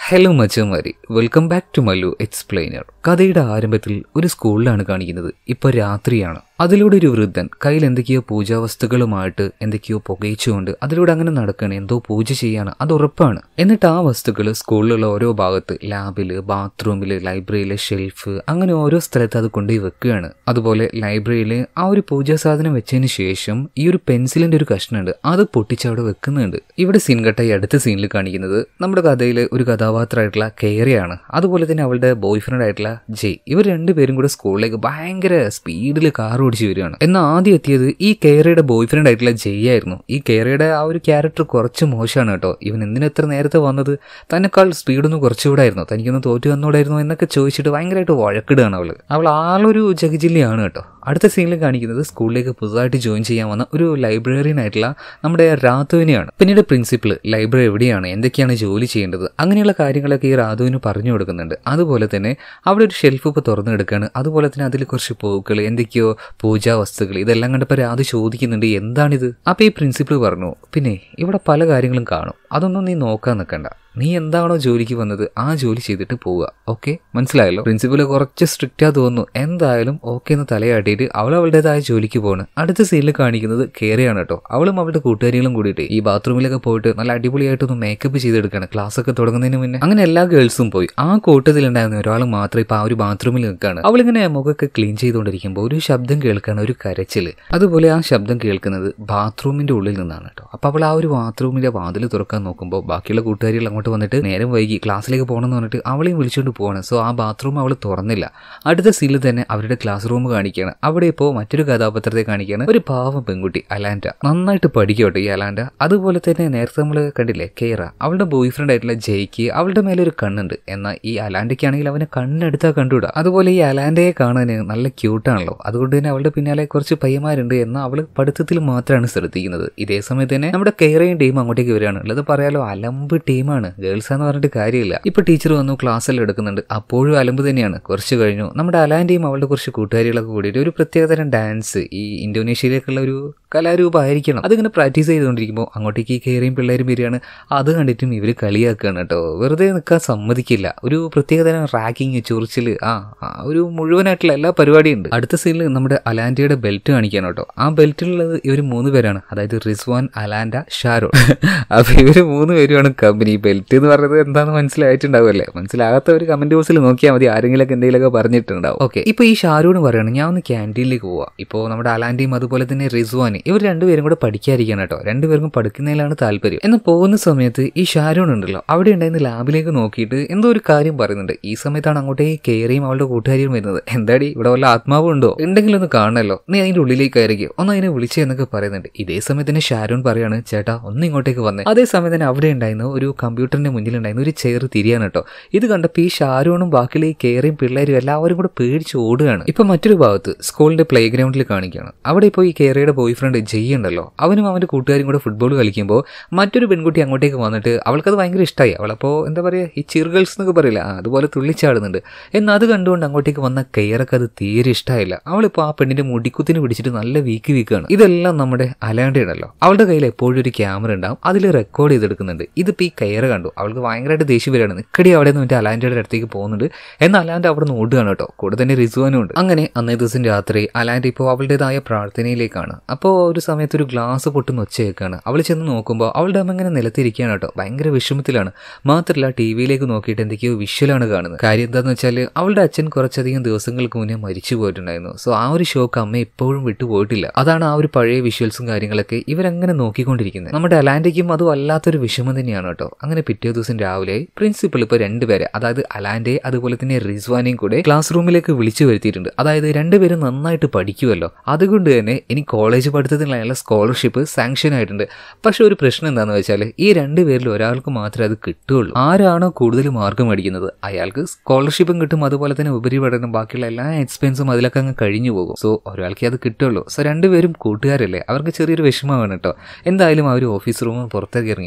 hello മച്ചന്മാരി welcome back to Mallu Explainer കഥയുടെ ആരംഭത്തിൽ ഒരു സ്കൂളിലാണ് കാണിക്കുന്നത് ഇപ്പൊ രാത്രിയാണ് അതിലൂടെ ഒരു വൃദ്ധൻ കയ്യിൽ എന്തൊക്കെയോ പൂജാവസ്തുക്കളുമായിട്ട് എന്തൊക്കെയോ പുകയിച്ചുകൊണ്ട് അതിലൂടെ അങ്ങനെ നടക്കുകയാണ് എന്തോ പൂജ ചെയ്യാണ് അത് ഉറപ്പാണ് എന്നിട്ട് ആ വസ്തുക്കൾ സ്കൂളിലുള്ള ഓരോ ഭാഗത്ത് ലാബില് ബാത്റൂമില് ലൈബ്രറിയിലെ ഷെൽഫ് അങ്ങനെ ഓരോ സ്ഥലത്ത് അത് കൊണ്ടുപോയി വെക്കുകയാണ് അതുപോലെ ലൈബ്രറിയിൽ ആ ഒരു പൂജാ സാധനം വെച്ചതിന് ശേഷം ഈ ഒരു പെൻസിലിന്റെ ഒരു കഷ്ണമുണ്ട് അത് പൊട്ടിച്ച് അവിടെ വെക്കുന്നുണ്ട് ഇവിടെ സീൻ കട്ട ഈ അടുത്ത സീനിൽ കാണിക്കുന്നത് നമ്മുടെ കഥയിലെ ഒരു കഥാപാത്രമായിട്ടുള്ള കെയറിയാണ് അതുപോലെ തന്നെ അവളുടെ ബോയ് ഫ്രണ്ട് ആയിട്ടുള്ള ജയ് ഇവർ രണ്ടുപേരും കൂടെ സ്കൂളിലേക്ക് ഭയങ്കര സ്പീഡിൽ കാർ ഓടിച്ച് വരികയാണ് എന്നാൽ ആദ്യം എത്തിയത് ഈ കെയറയുടെ ബോയ് ഫ്രണ്ട് ആയിട്ടുള്ള ജയ് ആയിരുന്നു ഈ കെയറയുടെ ആ ഒരു ക്യാരക്ടർ കുറച്ച് മോശമാണ് കേട്ടോ ഇവൻ എന്തിനാ എത്ര നേരത്തെ വന്നത് തന്നെക്കാൾ സ്പീഡൊന്നും കുറച്ചുകൂടായിരുന്നു തനിക്കൊന്ന് തോറ്റു വന്നൂടായിരുന്നു എന്നൊക്കെ ചോദിച്ചിട്ട് ഭയങ്കരമായിട്ട് വഴക്കിടുകയാണ് അവള് അവൾ ആളൊരു ജഗജില്ലിയാണ് കേട്ടോ അടുത്ത സീനിൽ കാണിക്കുന്നത് സ്കൂളിലേക്ക് പുതുതായിട്ട് ജോയിൻ ചെയ്യാൻ വന്ന ഒരു ലൈബ്രറിയൻ ആയിട്ടുള്ള നമ്മുടെ രാധുവിനെയാണ് പിന്നീട് പ്രിൻസിപ്പൾ ലൈബ്രറി എവിടെയാണ് എന്തൊക്കെയാണ് ജോലി ചെയ്യേണ്ടത് അങ്ങനെയുള്ള കാര്യങ്ങളൊക്കെ ഈ രാധുവിന് പറഞ്ഞു കൊടുക്കുന്നുണ്ട് അതുപോലെ തന്നെ അവിടെ ഒരു ഷെൽഫ് ഇപ്പോൾ തുറന്നെടുക്കുകയാണ് അതുപോലെ തന്നെ അതിൽ കുറച്ച് പൂക്കൾ എന്തൊക്കെയോ പൂജാ വസ്തുക്കൾ ഇതെല്ലാം കണ്ടപ്പോൾ രാധു ചോദിക്കുന്നുണ്ട് എന്താണിത് അപ്പോൾ ഈ പ്രിൻസിപ്പൾ പറഞ്ഞു പിന്നെ ഇവിടെ പല കാര്യങ്ങളും കാണും അതൊന്നും നീ നോക്കാൻ നിൽക്കണ്ട നീ എന്താണോ ജോലിക്ക് വന്നത് ആ ജോലി ചെയ്തിട്ട് പോവുക ഓക്കെ മനസ്സിലായല്ലോ പ്രിൻസിപ്പൽ കുറച്ച് സ്ട്രിക്റ്റാ തോന്നുന്നു എന്തായാലും ഓക്കെ എന്ന് തലയാട്ടിയിട്ട് അവൾ അവളുടേതായ ജോലിക്ക് പോണ് അടുത്ത സീനിൽ കാണിക്കുന്നത് കേറിയാണ് കേട്ടോ അവളും അവളുടെ കൂട്ടുകാരികളും കൂടിയിട്ട് ഈ ബാത്റൂമിലൊക്കെ പോയിട്ട് നല്ല അടിപൊളിയായിട്ടൊന്ന് മേക്കപ്പ് ചെയ്തെടുക്കണം ക്ലാസ് ഒക്കെ തുടങ്ങുന്നതിന് മുന്നേ അങ്ങനെ എല്ലാ ഗേൾസും പോയി ആ കൂട്ടത്തിലുണ്ടായിരുന്ന ഒരാൾ മാത്രം ഇപ്പൊ ആ ഒരു ബാത്റൂമിൽ നിൽക്കുകയാണ് അവളിങ്ങനെ മുഖമൊക്കെ ക്ലീൻ ചെയ്തുകൊണ്ടിരിക്കുമ്പോൾ ഒരു ശബ്ദം കേൾക്കുകയാണ് ഒരു കരച്ചിൽ അതുപോലെ ആ ശബ്ദം കേൾക്കുന്നത് ബാത്റൂമിന്റെ ഉള്ളിൽ നിന്നാണ് കേട്ടോ അപ്പൊ അവൾ ആ ഒരു ബാത്റൂമിന്റെ വാതിൽ തുറക്കാൻ നോക്കുമ്പോൾ ബാക്കിയുള്ള കൂട്ടുകാരികൾ അങ്ങോട്ട് വന്നിട്ട് നേരം വൈകി ക്ലാസ്സിലേക്ക് പോകണമെന്ന് പറഞ്ഞിട്ട് അവളെയും വിളിച്ചുകൊണ്ട് പോവാണ് സോ ആ ബാത്റൂം അവൾ തുറന്നില്ല അടുത്ത സീനിൽ തന്നെ അവരുടെ ക്ലാസ് റൂം കാണിക്കുകയാണ് അവിടെ ഇപ്പോൾ മറ്റൊരു കഥാപാത്രത്തെ കാണിക്കുകയാണ് ഒരു പാവം പെൺകുട്ടി അലാൻഡ നന്നായിട്ട് പഠിക്കട്ടെ ഈ അലാൻഡ അതുപോലെ തന്നെ നേരത്തെ നമ്മൾ കണ്ടില്ലേ കേറ അവളുടെ ബോയ് ഫ്രണ്ട് ആയിട്ടുള്ള ജയ്ക്ക് അവളുടെ മേലെ ഒരു കണ്ണുണ്ട് എന്നാൽ ഈ അലാൻഡയ്ക്കാണെങ്കിൽ അവനെ കണ്ണെടുത്താൽ കണ്ടുകൂടാ അതുപോലെ ഈ അലാൻഡയെ കാണാൻ നല്ല ക്യൂട്ടാണല്ലോ അതുകൊണ്ട് തന്നെ അവളുടെ പിന്നാലെ കുറച്ച് പയ്യന്മാരുണ്ട് എന്നാൽ അവൾ പഠിത്തത്തിൽ മാത്രമാണ് ശ്രദ്ധിക്കുന്നത് ഇതേ സമയത്ത് തന്നെ നമ്മുടെ കേരയും ടീം അങ്ങോട്ടേക്ക് വരികയാണ് ഉള്ളത് പറയാലോ അലമ്പ് ടീമാണ് ഗേൾസ് എന്ന് പറഞ്ഞിട്ട് കാര്യമില്ല ഇപ്പൊ ടീച്ചർ വന്നു ക്ലാസ്സെല്ലാം എടുക്കുന്നുണ്ട് അപ്പോഴും അലമ്പ് തന്നെയാണ് കുറച്ച് കഴിഞ്ഞു നമ്മുടെ അലാന്റെയും അവളുടെ കുറച്ച് കൂട്ടുകാരികളൊക്കെ കൂടിയിട്ട് ഒരു പ്രത്യേകതരം ഡാൻസ് ഈ ഇന്തോനേഷ്യയിലേക്കുള്ള ഒരു കലാരൂപമായിരിക്കണം അതിങ്ങനെ പ്രാക്ടീസ് ചെയ്തുകൊണ്ടിരിക്കുമ്പോൾ അങ്ങോട്ടേക്ക് ഈ കയറിയും പിള്ളേരും വരികയാണ് അത് കണ്ടിട്ടും ഇവർ കളിയാക്കുകയാണ് കേട്ടോ വെറുതെ നിൽക്കാൻ സമ്മതിക്കില്ല ഒരു പ്രത്യേകതരം റാക്കിങ് ചൊറിച്ചിൽ ആ ആ ഒരു മുഴുവനായിട്ടുള്ള എല്ലാ പരിപാടിയും ഉണ്ട് അടുത്ത സീനിൽ നമ്മുടെ അലാൻഡയുടെ ബെൽറ്റ് കാണിക്കാണ് കേട്ടോ ആ ബെൽറ്റിലുള്ളത് ഇവർ മൂന്ന് പേരാണ് അതായത് റിസ്വാൻ അലാൻഡ ഷാരോ അപ്പൊ ഇവർ മൂന്ന് പേരുമാണ് കമ്പനി ബെൽറ്റ് എന്ന് പറയുന്നത് എന്താണെന്ന് മനസ്സിലായിട്ടുണ്ടാവുമല്ലേ മനസ്സിലാകാത്ത ഒരു കമന്റ് ബോക്സിൽ നോക്കിയാൽ മതി ആരെങ്കിലൊക്കെ എന്തെങ്കിലുമൊക്കെ പറഞ്ഞിട്ടുണ്ടാവും ഓക്കെ ഇപ്പൊ ഈ ഷാരൂണ് പറയാണ് ഞാൻ ഒന്ന് ക്യാൻറ്റീനിലേക്ക് പോവാം ഇപ്പോൾ നമ്മുടെ അലാൻഡയും അതുപോലെ തന്നെ റിസ്വാൻ ഇവർ രണ്ടുപേരും കൂടെ പഠിക്കാതിരിക്കണം കേട്ടോ രണ്ടുപേർക്കും പഠിക്കുന്നതിലാണ് താല്പര്യം എന്ന് പോകുന്ന സമയത്ത് ഈ ഷാരൂൺ ഉണ്ടല്ലോ അവിടെ ഉണ്ടായിരുന്ന ലാബിലേക്ക് നോക്കിയിട്ട് എന്തോ ഒരു കാര്യം പറയുന്നുണ്ട് ഈ സമയത്താണ് അങ്ങോട്ടേക്ക് കയറിയും അവളുടെ കൂട്ടുകാരിയും വരുന്നത് എന്താടി ഇവിടെ വല്ല ആത്മാവും ഉണ്ടോ ഉണ്ടെങ്കിൽ ഒന്ന് കാണണല്ലോ നീ അതിന്റെ ഉള്ളിലേക്ക് കയറിക്കോ ഒന്ന് അതിനെ വിളിച്ചേ എന്നൊക്കെ പറയുന്നുണ്ട് ഇതേ സമയത്ത് തന്നെ ഷാരൂൺ പറയാണ് ചേട്ടാ ഒന്ന് ഇങ്ങോട്ടേക്ക് വന്നേ അതേ സമയം തന്നെ അവിടെ ഉണ്ടായിരുന്ന ഒരു കമ്പ്യൂട്ടറിന്റെ മുന്നിൽ ഉണ്ടായിരുന്ന ഒരു ചെയർ തിരിയാണ് കേട്ടോ ഇത് കണ്ടപ്പോൾ ഈ ഷാരൂണും ബാക്കിയുള്ള ഈ കയറിയും പിള്ളേരും എല്ലാവരും കൂടെ പേടിച്ച് ഓടുകയാണ് ഇപ്പൊ മറ്റൊരു ഭാഗത്ത് സ്കൂളിന്റെ പ്ലേ ഗ്രൗണ്ടിൽ കാണിക്കുകയാണ് അവിടെ ഇപ്പോൾ ഈ കേരയുടെ ബോയ് ഫ്രണ്ട് ജയ് ഉണ്ടല്ലോ അവനും അവന്റെ കൂട്ടുകാരും കൂടെ ഫുട്ബോൾ കളിക്കുമ്പോൾ മറ്റൊരു പെൺകുട്ടി അങ്ങോട്ടേക്ക് വന്നിട്ട് അവൾക്കത് ഭയങ്കര ഇഷ്ടമായി അവളപ്പോൾ എന്താ പറയുക ഈ ചിർ ഗേൾസ് എന്നൊക്കെ പറയില്ല ആ, അതുപോലെ തുള്ളിച്ചാടുന്നുണ്ട് എന്നാൽ അത് കണ്ടുകൊണ്ട് അങ്ങോട്ടേക്ക് വന്ന കെയറൊക്കെ അത് തീരെ ഇഷ്ടമായില്ല അവളിപ്പോൾ ആ പെണ്ണിന്റെ മുടിക്കുത്തിന് പിടിച്ചിട്ട് നല്ല വീക്ക് വീക്കാണ് ഇതെല്ലാം നമ്മുടെ അലാണ്ടയുണ്ടല്ലോ അവളുടെ കയ്യിൽ എപ്പോഴും ഒരു ക്യാമറ ഉണ്ടാവും അതിൽ റെക്കോർഡ് ചെയ്തെടുക്കുന്നുണ്ട് ഇതിപ്പോൾ ഈ കെയർ കണ്ടു അവൾക്ക് ഭയങ്കരമായിട്ട് ദേഷ്യം വരികയാണ് നിക്കടി അവിടെ നിന്ന് മറ്റേ അലാൻഡയുടെ അടുത്തേക്ക് പോകുന്നുണ്ട് എന്നാൽ അലാൻഡ് അവിടെ നിന്ന് ഓടുകയാണ് കേട്ടോ കൂടെ തന്നെ റിസുവാനും ഉണ്ട് അങ്ങനെ അന്നേ ദിവസം രാത്രി അലാൻഡ് ഇപ്പോൾ അവളുടേതായ പ്രാർത്ഥനയിലേക്കാണ് അപ്പോൾ ഒരു സമയത്ത് ഒരു ഗ്ലാസ് പൊട്ടുന്ന ഒച്ച കേൾക്കാണ് അവൾ ചെന്ന് നോക്കുമ്പോൾ അവളുടെ അമ്മ ഇങ്ങനെ നിലത്തിരിക്കുകയാണ് കേട്ടോ ഭയങ്കര വിഷമത്തിലാണ് മാത്രമല്ല ടി വിയിലേക്ക് നോക്കിയിട്ട് എന്തൊക്കെയോ വിഷ്വലാണ് കാണുന്നത് കാര്യം എന്താന്ന് വെച്ചാൽ അവളുടെ അച്ഛൻ കുറച്ചധികം ദിവസങ്ങൾക്ക് മുന്നേ മരിച്ചു പോയിട്ടുണ്ടായിരുന്നു സോ ആ ഒരു ഷോക്ക് അമ്മ ഇപ്പോഴും വിട്ടുപോയിട്ടില്ല അതാണ് ആ ഒരു പഴയ വിഷ്വൽസും കാര്യങ്ങളൊക്കെ ഇവരങ്ങനെ നോക്കിക്കൊണ്ടിരിക്കുന്നത് നമ്മുടെ അലാൻഡയ്ക്കും അതും വല്ലാത്തൊരു വിഷമം തന്നെയാണ് കേട്ടോ അങ്ങനെ പിറ്റേ ദിവസം രാവിലെ പ്രിൻസിപ്പൾ ഇപ്പോൾ രണ്ടുപേരെ അതായത് അലാൻഡെ അതുപോലെ തന്നെ റിസ്വാനെയും കൂടെ ക്ലാസ് റൂമിലേക്ക് വിളിച്ചു വരുത്തിയിട്ടുണ്ട് അതായത് രണ്ടുപേരും നന്നായിട്ട് പഠിക്കുമല്ലോ അതുകൊണ്ട് തന്നെ ഇനി കോളേജ് പഠിത്തത്തിനുള്ള സ്കോളർഷിപ്പ് സാങ്ഷൻ ആയിട്ടുണ്ട് പക്ഷെ ഒരു പ്രശ്നം എന്താണെന്ന് വെച്ചാൽ ഈ രണ്ടുപേരിൽ ഒരാൾക്ക് മാത്രമേ അത് കിട്ടുകയുള്ളൂ ആരാണോ കൂടുതൽ മാർക്ക് മേടിക്കുന്നത് അയാൾക്ക് സ്കോളർഷിപ്പും കിട്ടും അതുപോലെ തന്നെ ഉപരിപഠനം ബാക്കിയുള്ള എല്ലാ എക്സ്പെൻസും അതിലൊക്കെ അങ്ങ് കഴിഞ്ഞു പോകും സോ ഒരാൾക്കേ അത് കിട്ടുള്ളൂ സോ രണ്ടുപേരും കൂട്ടുകാരല്ലേ അവർക്ക് ചെറിയൊരു വിഷമമാണ് കേട്ടോ എന്തായാലും അവർ ഓഫീസ് റൂമിൽ പുറത്തേക്ക് ഇറങ്ങി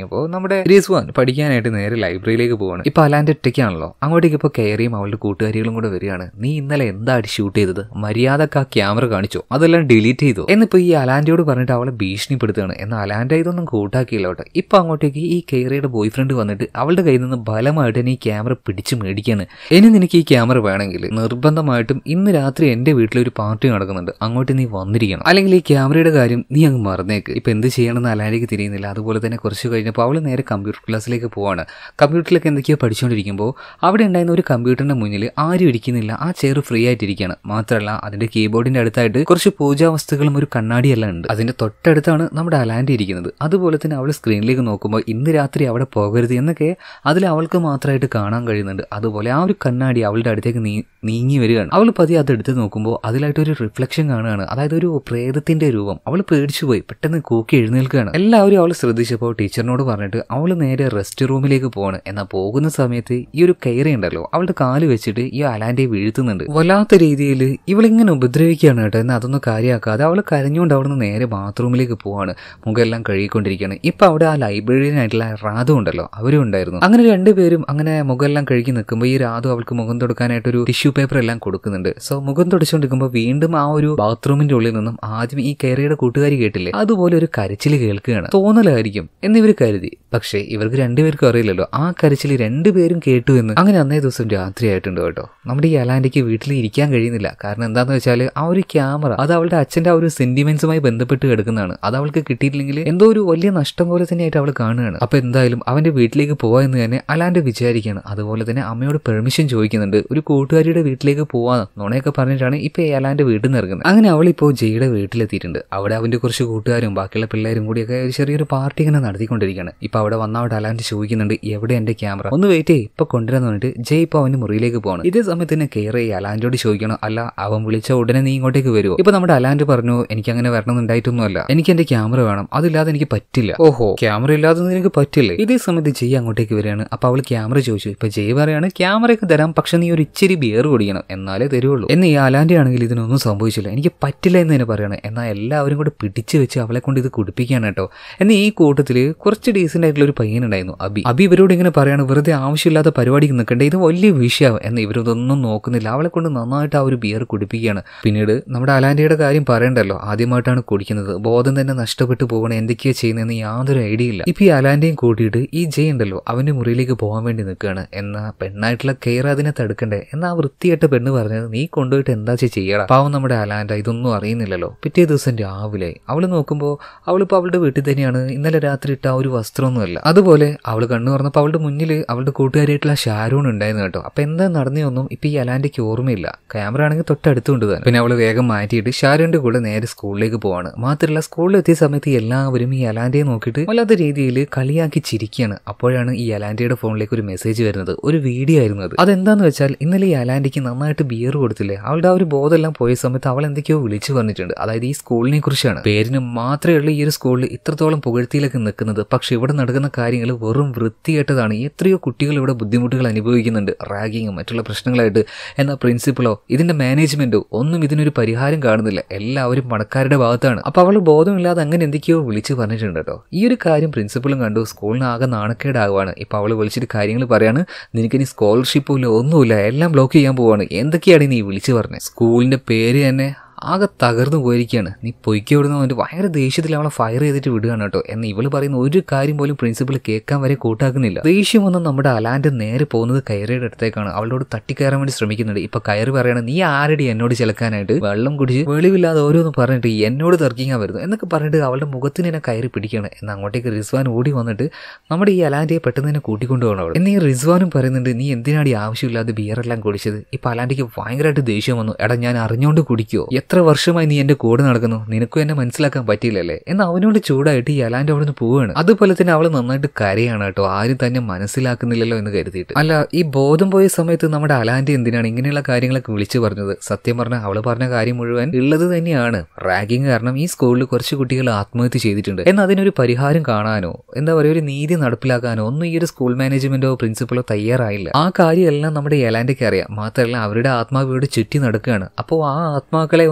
കഴിഞ്ഞപ്പോൾ നമ്മുടെ റിസ്വാൻ പഠിക്കാനായിട്ട് നേരെ ലൈബ്രറിയിലേക്ക് പോവാണ് ഇപ്പൊ അലാന്റെ ഒറ്റയ്ക്കാണല്ലോ അങ്ങോട്ടേക്ക് ഇപ്പൊ കയറിയും അവളുടെ കൂട്ടുകാരികളും കൂടെ വരികയാണ് നീ ഇന്നലെ എന്താടി ഷൂട്ട് ചെയ്തത് മര്യാദക്ക് ആ ക്യാമറ കാണിച്ചോ അതെല്ലാം ഡിലീറ്റ് ചെയ്തു എന്നിപ്പോ ഈ അലാന്റയോട് പറഞ്ഞിട്ട് അവളെ ഭീഷണിപ്പെടുത്തുകയാണ് എന്നാൽ അലാന്റ ഇതൊന്നും കൂട്ടാക്കിയില്ല കേട്ടോ ഇപ്പൊ അങ്ങോട്ടേക്ക് ഈ കെയറിയുടെ ബോയ് ഫ്രണ്ട് വന്നിട്ട് അവളുടെ കയ്യിൽ നിന്ന് ബലമായിട്ട് തന്നെ ഈ ക്യാമറ പിടിച്ച് മേടിക്കാണ് ഇനി നിനക്ക് ഈ ക്യാമറ വേണമെങ്കിൽ നിർബന്ധമായിട്ടും ഇന്ന് രാത്രി എന്റെ വീട്ടിലൊരു പാർട്ടി നടക്കുന്നുണ്ട് അങ്ങോട്ട് നീ വന്നിരിക്കണം അല്ലെങ്കിൽ ഈ ക്യാമറയുടെ കാര്യം നീ അങ്ങ് മറന്നേക്ക് ഇപ്പൊ എന്ത് ചെയ്യണമെന്ന് അലാലേക്ക് തിരിയുന്നില്ല അതുപോലെ തന്നെ കുറച്ച് കഴിഞ്ഞപ്പോൾ അവൾ നേരെ കമ്പ്യൂട്ടർ ക്ലാസ്സിലേക്ക് പോവാണ് കമ്പ്യൂട്ടറിലേക്ക് എന്തൊക്കെയോ പഠിച്ചുകൊണ്ടിരിക്കുമ്പോൾ അവിടെ ഉണ്ടായിരുന്ന ഒരു കമ്പ്യൂട്ടറിന്റെ മുന്നിൽ ആരും ഇരിക്കുന്നില്ല ആ ചെയർ ഫ്രീ ആയിട്ടിരിക്കുകയാണ് മാത്രമല്ല അതിന്റെ കീബോർഡിന്റെ അടുത്തായിട്ട് കുറച്ച് പൂജാ വസ്തുക്കളും ഒരു കണ്ണാടിയെല്ലാം ഉണ്ട് അതിന്റെ തൊട്ടടുത്താണ് നമ്മുടെ അലാൻഡ് ഇരിക്കുന്നത് അതുപോലെ തന്നെ അവൾ സ്ക്രീനിലേക്ക് നോക്കുമ്പോൾ ഇന്ന് രാത്രി അവിടെ പോകരുത് എന്നൊക്കെ അതിൽ അവൾക്ക് മാത്രമായിട്ട് കാണാൻ കഴിയുന്നുണ്ട് അതുപോലെ ആ ഒരു കണ്ണാടി അവളുടെ അടുത്തേക്ക് നീ നീങ്ങി വരികയാണ് അവൾ പതിയെ അത് എടുത്ത് നോക്കുമ്പോൾ അതിലായിട്ട് ഒരു റിഫ്ലക്ഷൻ കാണുകയാണ് അതായത് ഒരു പ്രേതത്തിന്റെ രൂപം അവൾ പേടിച്ചു പോയി പെട്ടെന്ന് കൂക്കി എഴുന്നേൽക്കുകയാണ് എല്ലാവരും അവൾ ശ്രദ്ധിച്ചപ്പോൾ ടീച്ചറിനോട് പറഞ്ഞിട്ട് അവൾ നേരെ റെസ്റ്റ് റൂമിലേക്ക് പോവാണ് എന്നാൽ പോകുന്ന സമയത്ത് ഈ ഒരു കയറി ഉണ്ടല്ലോ അവളുടെ കാല് വെച്ചിട്ട് ഈ അലാന്റെ വീഴ്ത്തുന്നുണ്ട് വല്ലാത്ത രീതിയിൽ ഇവളിങ്ങനെ ഉപദ്രവിക്കുകയാണ് കേട്ടോ എന്നാൽ അതൊന്നും കാര്യമാക്കാതെ അവൾ കരഞ്ഞുകൊണ്ട് അവിടെ നിന്ന് നേരെ ബാത്റൂമിലേക്ക് പോവാണ് മുഖമെല്ലാം കഴുകിക്കൊണ്ടിരിക്കുകയാണ് ഇപ്പൊ അവിടെ ആ ലൈബ്രറിയനായിട്ടുള്ള റാതു ഉണ്ടല്ലോ അവരും ഉണ്ടായിരുന്നു അങ്ങനെ രണ്ടുപേരും അങ്ങനെ മുഖമെല്ലാം കഴുകി നിൽക്കുമ്പോൾ ഈ രാധു അവൾക്ക് മുഖം തുടക്കാനായിട്ട് ഒരു ടിഷ്യൂ പേപ്പർ എല്ലാം കൊടുക്കുന്നുണ്ട് സോ മുഖം തുടച്ചുകൊണ്ടിരിക്കുമ്പോൾ വീണ്ടും ആ ഒരു ബാത്റൂമിന്റെ ഉള്ളിൽ നിന്നും ആദ്യം ഈ കയറിയുടെ കൂട്ടുകാരി കേട്ടില്ലേ അതുപോലെ ഒരു കരച്ചിൽ കേൾക്കുകയാണ് തോന്നലായിരിക്കും എന്നിവർ കരുതി പക്ഷേ ഇവർക്ക് രണ്ടുപേർക്കും അറിയില്ലല്ലോ ആ കരച്ചിൽ രണ്ടുപേരും കേട്ടു എന്ന് അങ്ങനെ അന്നേ ദിവസം രാത്രി ആയിട്ടുണ്ട് കേട്ടോ നമ്മുടെ ഈ അലാൻഡിക്ക് വീട്ടിൽ ഇരിക്കാൻ കഴിയുന്നില്ല കാരണം എന്താന്ന് വെച്ചാൽ ആ ഒരു ക്യാമറ അത് അവളുടെ അച്ഛന്റെ ആ ഒരു സെന്റിമെന്റ്സുമായി ബന്ധപ്പെട്ട് കിടക്കുന്നതാണ് അത് അവൾക്ക് കിട്ടിയിട്ടില്ലെങ്കിൽ എന്തോ ഒരു വലിയ നഷ്ടം പോലെ തന്നെയായിട്ട് അവൾ കാണുകയാണ് അപ്പൊ എന്തായാലും അവന്റെ വീട്ടിലേക്ക് പോവാ എന്ന് തന്നെ അലാൻഡ് വിചാരിക്കുകയാണ് അതുപോലെ തന്നെ അമ്മയോട് പെർമിഷൻ ചോദിക്കുന്നുണ്ട് ഒരു കൂട്ടുകാരിയുടെ വീട്ടിലേക്ക് പോവാ നുണയൊക്കെ പറഞ്ഞിട്ടാണ് ഇപ്പൊ ഈ അലാന്റെ വീട്ടിൽ നിന്ന് ഇറങ്ങുന്നത് അങ്ങനെ അവളിപ്പോ ജയുടെ വീട്ടിലെത്തിയിട്ടുണ്ട് അവിടെ അവന്റെ കുറച്ച് കൂട്ടുകാരും ബാക്കിയുള്ള പിള്ളേരും കൂടിയൊക്കെ ഒരു ചെറിയൊരു പാർട്ടി ഇങ്ങനെ നടത്തിക്കൊണ്ടിരിക്കുകയാണ് ഇപ്പൊ അവിടെ വന്ന അവിടെ അലാൻഡ് ചോദിക്കുന്നുണ്ട് എവിടെ എന്റെ ക്യാമറ ഒന്ന് വെയിറ്റ് ചെയ്യ് ഇപ്പൊ കൊണ്ടുവരാന്ന് പറഞ്ഞിട്ട് ജയ് ഇപ്പൊ അവന്റെ മുറിയിലേക്ക് പോകണം ഇതേ സമയത്ത് തന്നെ കെയർ ഈ അലാൻഡോട് ചോദിക്കണം അല്ല അവൻ വിളിച്ച ഉടനെ നീ ഇങ്ങോട്ടേക്ക് വരുമോ ഇപ്പൊ നമ്മുടെ അലാൻഡ് പറഞ്ഞു എനിക്ക് അങ്ങനെ വരണമെന്നുണ്ടായിട്ടൊന്നുമല്ല എനിക്ക് എന്റെ ക്യാമറ വേണം അതില്ലാതെ എനിക്ക് പറ്റില്ല ഓഹോ ക്യാമറ ഇല്ലാതെ നിനക്ക് പറ്റില്ലേ ഇതേ സമയത്ത് ജയ് അങ്ങോട്ടേക്ക് വരികയാണ് അപ്പൊ അവൾ ക്യാമറ ചോദിച്ചു ഇപ്പൊ ജയ് പറയാണ് ക്യാമറയൊക്കെ തരാം പക്ഷെ നീ ഒരു ഇച്ചിരി ബിയർ കുടിക്കണം എന്നാലേ തരുള്ളൂ എന്ന് ഈ അലാൻഡി ആണെങ്കിൽ ഇതിനൊന്നും സംഭവിച്ചില്ല എനിക്ക് പറ്റില്ല എന്ന് തന്നെ പറയണം എന്നാൽ എല്ലാവരും കൂടെ പിടിച്ചു വെച്ച് അവളെ കൊണ്ട് ഇത് കുടിപ്പിക്കുകയാണ് കേട്ടോ എന്നാൽ ഈ കൂട്ടത്തിൽ കുറച്ച് ഡീസൻ്റ് ആയിട്ടുള്ള ഒരു പയ്യനുണ്ടായിരുന്നു അബി അബി ഇവരോട് ഇങ്ങനെ പറയാണ് വെറുതെ ആവശ്യമില്ലാത്ത പരിപാടിക്ക് നിൽക്കണ്ടേ ഇത് വലിയ വിഷയമാവും എന്ന് ഇവരതൊന്നും നോക്കുന്നില്ല അവളെ കൊണ്ട് നന്നായിട്ട് ആ ഒരു ബിയർ കുടിപ്പിക്കുകയാണ് പിന്നീട് നമ്മുടെ അലാൻഡിയുടെ കാര്യം പറയണ്ടല്ലോ ആദ്യമായിട്ടാണ് കുടിക്കുന്നത് ബോധം തന്നെ നഷ്ടപ്പെട്ടു പോകണം എന്തൊക്കെയാ ചെയ്യുന്നതെന്ന് യാതൊരു ഐഡിയ ഇല്ല ഇപ്പൊ ഈ അലാൻഡയും കൂട്ടിയിട്ട് ഈ ജയ് ഉണ്ടല്ലോ അവന്റെ മുറിയിലേക്ക് പോകാൻ വേണ്ടി നിൽക്കുകയാണ് എന്നാ പെണ്ണായിട്ടുള്ള കെയർ അതിനെ തടുക്കണ്ടേ എന്നാ ആ വൃത്തികെട്ട പെണ്ണ് പറഞ്ഞത് നീ കൊണ്ടുപോയിട്ട് എന്താ ചെയ്യടാ പാവം നമ്മുടെ അലാൻഡ ഇതൊന്നും അറിയുന്നില്ലല്ലോ പിറ്റേ ദിവസം രാവിലെ അവള് നോക്കുമ്പോൾ അവളിപ്പോൾ അവളുടെ വീട്ടിൽ തന്നെയാണ് ഇന്നലെ രാത്രി ഇട്ട ആ ഒരു വസ്ത്രമൊന്നുമല്ല അതുപോലെ അവൾ കണ്ണു തുറന്നപ്പോൾ അവളുടെ മുന്നിൽ അവളുടെ കൂട്ടുകാരിയായിട്ടുള്ള ഷാരൂൺ ഉണ്ടായിരുന്നു കേട്ടോ അപ്പൊ എന്താ നടന്നതൊന്നും ഇപ്പൊ ഈ അലാൻഡയ്ക്ക് ഓർമ്മയില്ല ക്യാമറ ആണെങ്കിൽ തൊട്ടടുത്തുകൊണ്ട് തന്നെ പിന്നെ അവൾ വേഗം മാറ്റിയിട്ട് ഷാരൂന്റെ കൂടെ നേരെ സ്കൂളിലേക്ക് പോവാണ് മാത്രമല്ല സ്കൂളിൽ എത്തിയ സമയത്ത് എല്ലാവരും ഈ അലാൻഡയെ നോക്കിയിട്ട് വല്ലാത്ത രീതിയിൽ കളിയാക്കി ചിരിക്കുകയാണ് അപ്പോഴാണ് ഈ അലാൻഡയുടെ ഫോണിലേക്ക് ഒരു മെസ്സേജ് വരുന്നത് ഒരു വീഡിയോ ആയിരുന്നു അത് അതെന്താന്ന് വെച്ചാൽ ഇന്നലെ ഈ അലാൻഡയ്ക്ക് നന്നായിട്ട് ബിയർ കൊടുത്തില്ലേ അവളുടെ ആ ഒരു ബോധമെല്ലാം പോയ സമയത്ത് അവൾ എന്തൊക്കെയോ വിളിച്ചു പറഞ്ഞിട്ടുണ്ട് അതായത് ഈ സ്കൂളിനെ കുറിച്ചാണ് പേരിന് മാത്രമേ ഉള്ളൂ ഈ ഒരു സ്കൂളിൽ ഇത്രത്തോളം പുകഴ്ത്തിയിലൊക്കെ നിൽക്കുന്നത് പക്ഷെ ഇവിടെ നടക്കുന്ന കാര്യങ്ങൾ വെറും വൃത്തികെട്ടതാണ് എത്രയോ കുട്ടികൾ ഇവിടെ ബുദ്ധിമുട്ടുകൾ അനുഭവിക്കുന്നുണ്ട് റാഗിങ്ങും മറ്റുള്ള പ്രശ്നങ്ങളായിട്ട് എന്നാൽ പ്രിൻസിപ്പളോ ഇതിന്റെ മാനേജ്മെന്റോ ഒന്നും ഇതിനൊരു പരിഹാരം കാണുന്നില്ല എല്ലാവരും പണക്കാരുടെ ഭാഗത്താണ് അപ്പൊ അവൾ ബോധമില്ലാതെ അങ്ങനെ എന്തൊക്കെയോ വിളിച്ചു പറഞ്ഞിട്ടുണ്ട് കേട്ടോ ഈ ഒരു കാര്യം പ്രിൻസിപ്പളും കണ്ടു സ്കൂളിന് ആകെ നാണക്കേടാകുവാണ് ഇപ്പൊ അവൾ വിളിച്ചിട്ട് കാര്യങ്ങൾ പറയാണ് നിനക്കിനി സ്കോളർഷിപ്പും ഇല്ല ഒന്നുമില്ല എല്ലാം ബ്ലോക്ക് ചെയ്യാൻ പോവാണ് എന്തൊക്കെയാണ് നീ വിളിച്ചു പറഞ്ഞത് സ്കൂളിന്റെ പേര് തന്നെ ആകെ തകർന്നു പോയിരിക്കുകയാണ് നീ പൊയ്ക്ക് വിടുന്ന അവൻ്റെ ഭയങ്കര ദേഷ്യത്തിൽ അവളെ ഫയർ ചെയ്തിട്ട് വിടുകയാണ് കേട്ടോ എന്ന് ഇവള് പറയുന്ന ഒരു കാര്യം പോലും പ്രിൻസിപ്പൾ കേൾക്കാൻ വരെ കൂട്ടാക്കുന്നില്ല ദേഷ്യം വന്ന് നമ്മുടെ അലാൻ്റെ നേരെ പോകുന്നത് കയറിയുടെ അടുത്തേക്കാണ് അവളോട് തട്ടിക്കയറാൻ വേണ്ടി ശ്രമിക്കുന്നുണ്ട് ഇപ്പൊ കയറി പറയണം നീ ആരടി എന്നോട് ചിലക്കാനായിട്ട് വെള്ളം കുടിച്ച് വെളിവില്ലാതെ ഓരോന്ന് പറഞ്ഞിട്ട് എന്നോട് തർക്കിക്കാൻ വരുന്നു എന്നൊക്കെ പറഞ്ഞിട്ട് അവളുടെ മുഖത്തിന് തന്നെ കയറി പിടിക്കുകയാണ് എന്ന് അങ്ങോട്ടേക്ക് റിസ്വാൻ ഓടി വന്നിട്ട് നമ്മുടെ ഈ അലാൻഡിയെ പെട്ടെന്ന് തന്നെ കൂട്ടിക്കൊണ്ടു പോകണം അവൾ എന്നീ റിസ്വാനും പറയുന്നുണ്ട് നീ എന്തിനാണ് ഈ ആവശ്യമില്ലാതെ ബിയറെല്ലാം കുടിച്ചത് ഇപ്പൊ അലാൻഡിക്ക് ഭയങ്കരമായിട്ട് ദേഷ്യം വന്നു എടാ ഞാൻ അറിഞ്ഞുകൊണ്ട് കുടിക്കുവോ എത്ര വർഷമായി നീ എന്റെ കൂടെ നടക്കുന്നു നിനക്കും എന്നെ മനസ്സിലാക്കാൻ പറ്റിയില്ലല്ലേ എന്ന് അവനോട് ചൂടായിട്ട് ഈ അലാൻഡ് അവിടെ നിന്ന് പോവുകയാണ് അതുപോലെ തന്നെ അവൾ നന്നായിട്ട് കരയാണ് കേട്ടോ ആരും തന്നെ മനസ്സിലാക്കുന്നില്ലല്ലോ എന്ന് കരുതിയിട്ട് അല്ല ഈ ബോധം പോയ സമയത്ത് നമ്മുടെ അലാൻഡ് എന്തിനാണ് ഇങ്ങനെയുള്ള കാര്യങ്ങളൊക്കെ വിളിച്ചു പറഞ്ഞത് സത്യം പറഞ്ഞാൽ അവൾ പറഞ്ഞ കാര്യം മുഴുവൻ ഉള്ളത് തന്നെയാണ് റാഗിങ് കാരണം ഈ സ്കൂളിൽ കുറച്ച് കുട്ടികൾ ആത്മഹത്യ ചെയ്തിട്ടുണ്ട് എന്നാൽ അതിനൊരു പരിഹാരം കാണാനോ എന്താ പറയുക ഒരു നീതി നടപ്പിലാക്കാനോ ഒന്നും ഈ ഒരു സ്കൂൾ മാനേജ്മെന്റോ പ്രിൻസിപ്പളോ തയ്യാറായില്ല ആ കാര്യമെല്ലാം നമ്മുടെ എലാൻഡയ്ക്ക് അറിയാം മാത്രമല്ല അവരുടെ ആത്മാവ് ഇവിടെ ചുറ്റി നടക്കുകയാണ് അപ്പോൾ ആ ആത്മാക്കളെ ഒന്ന്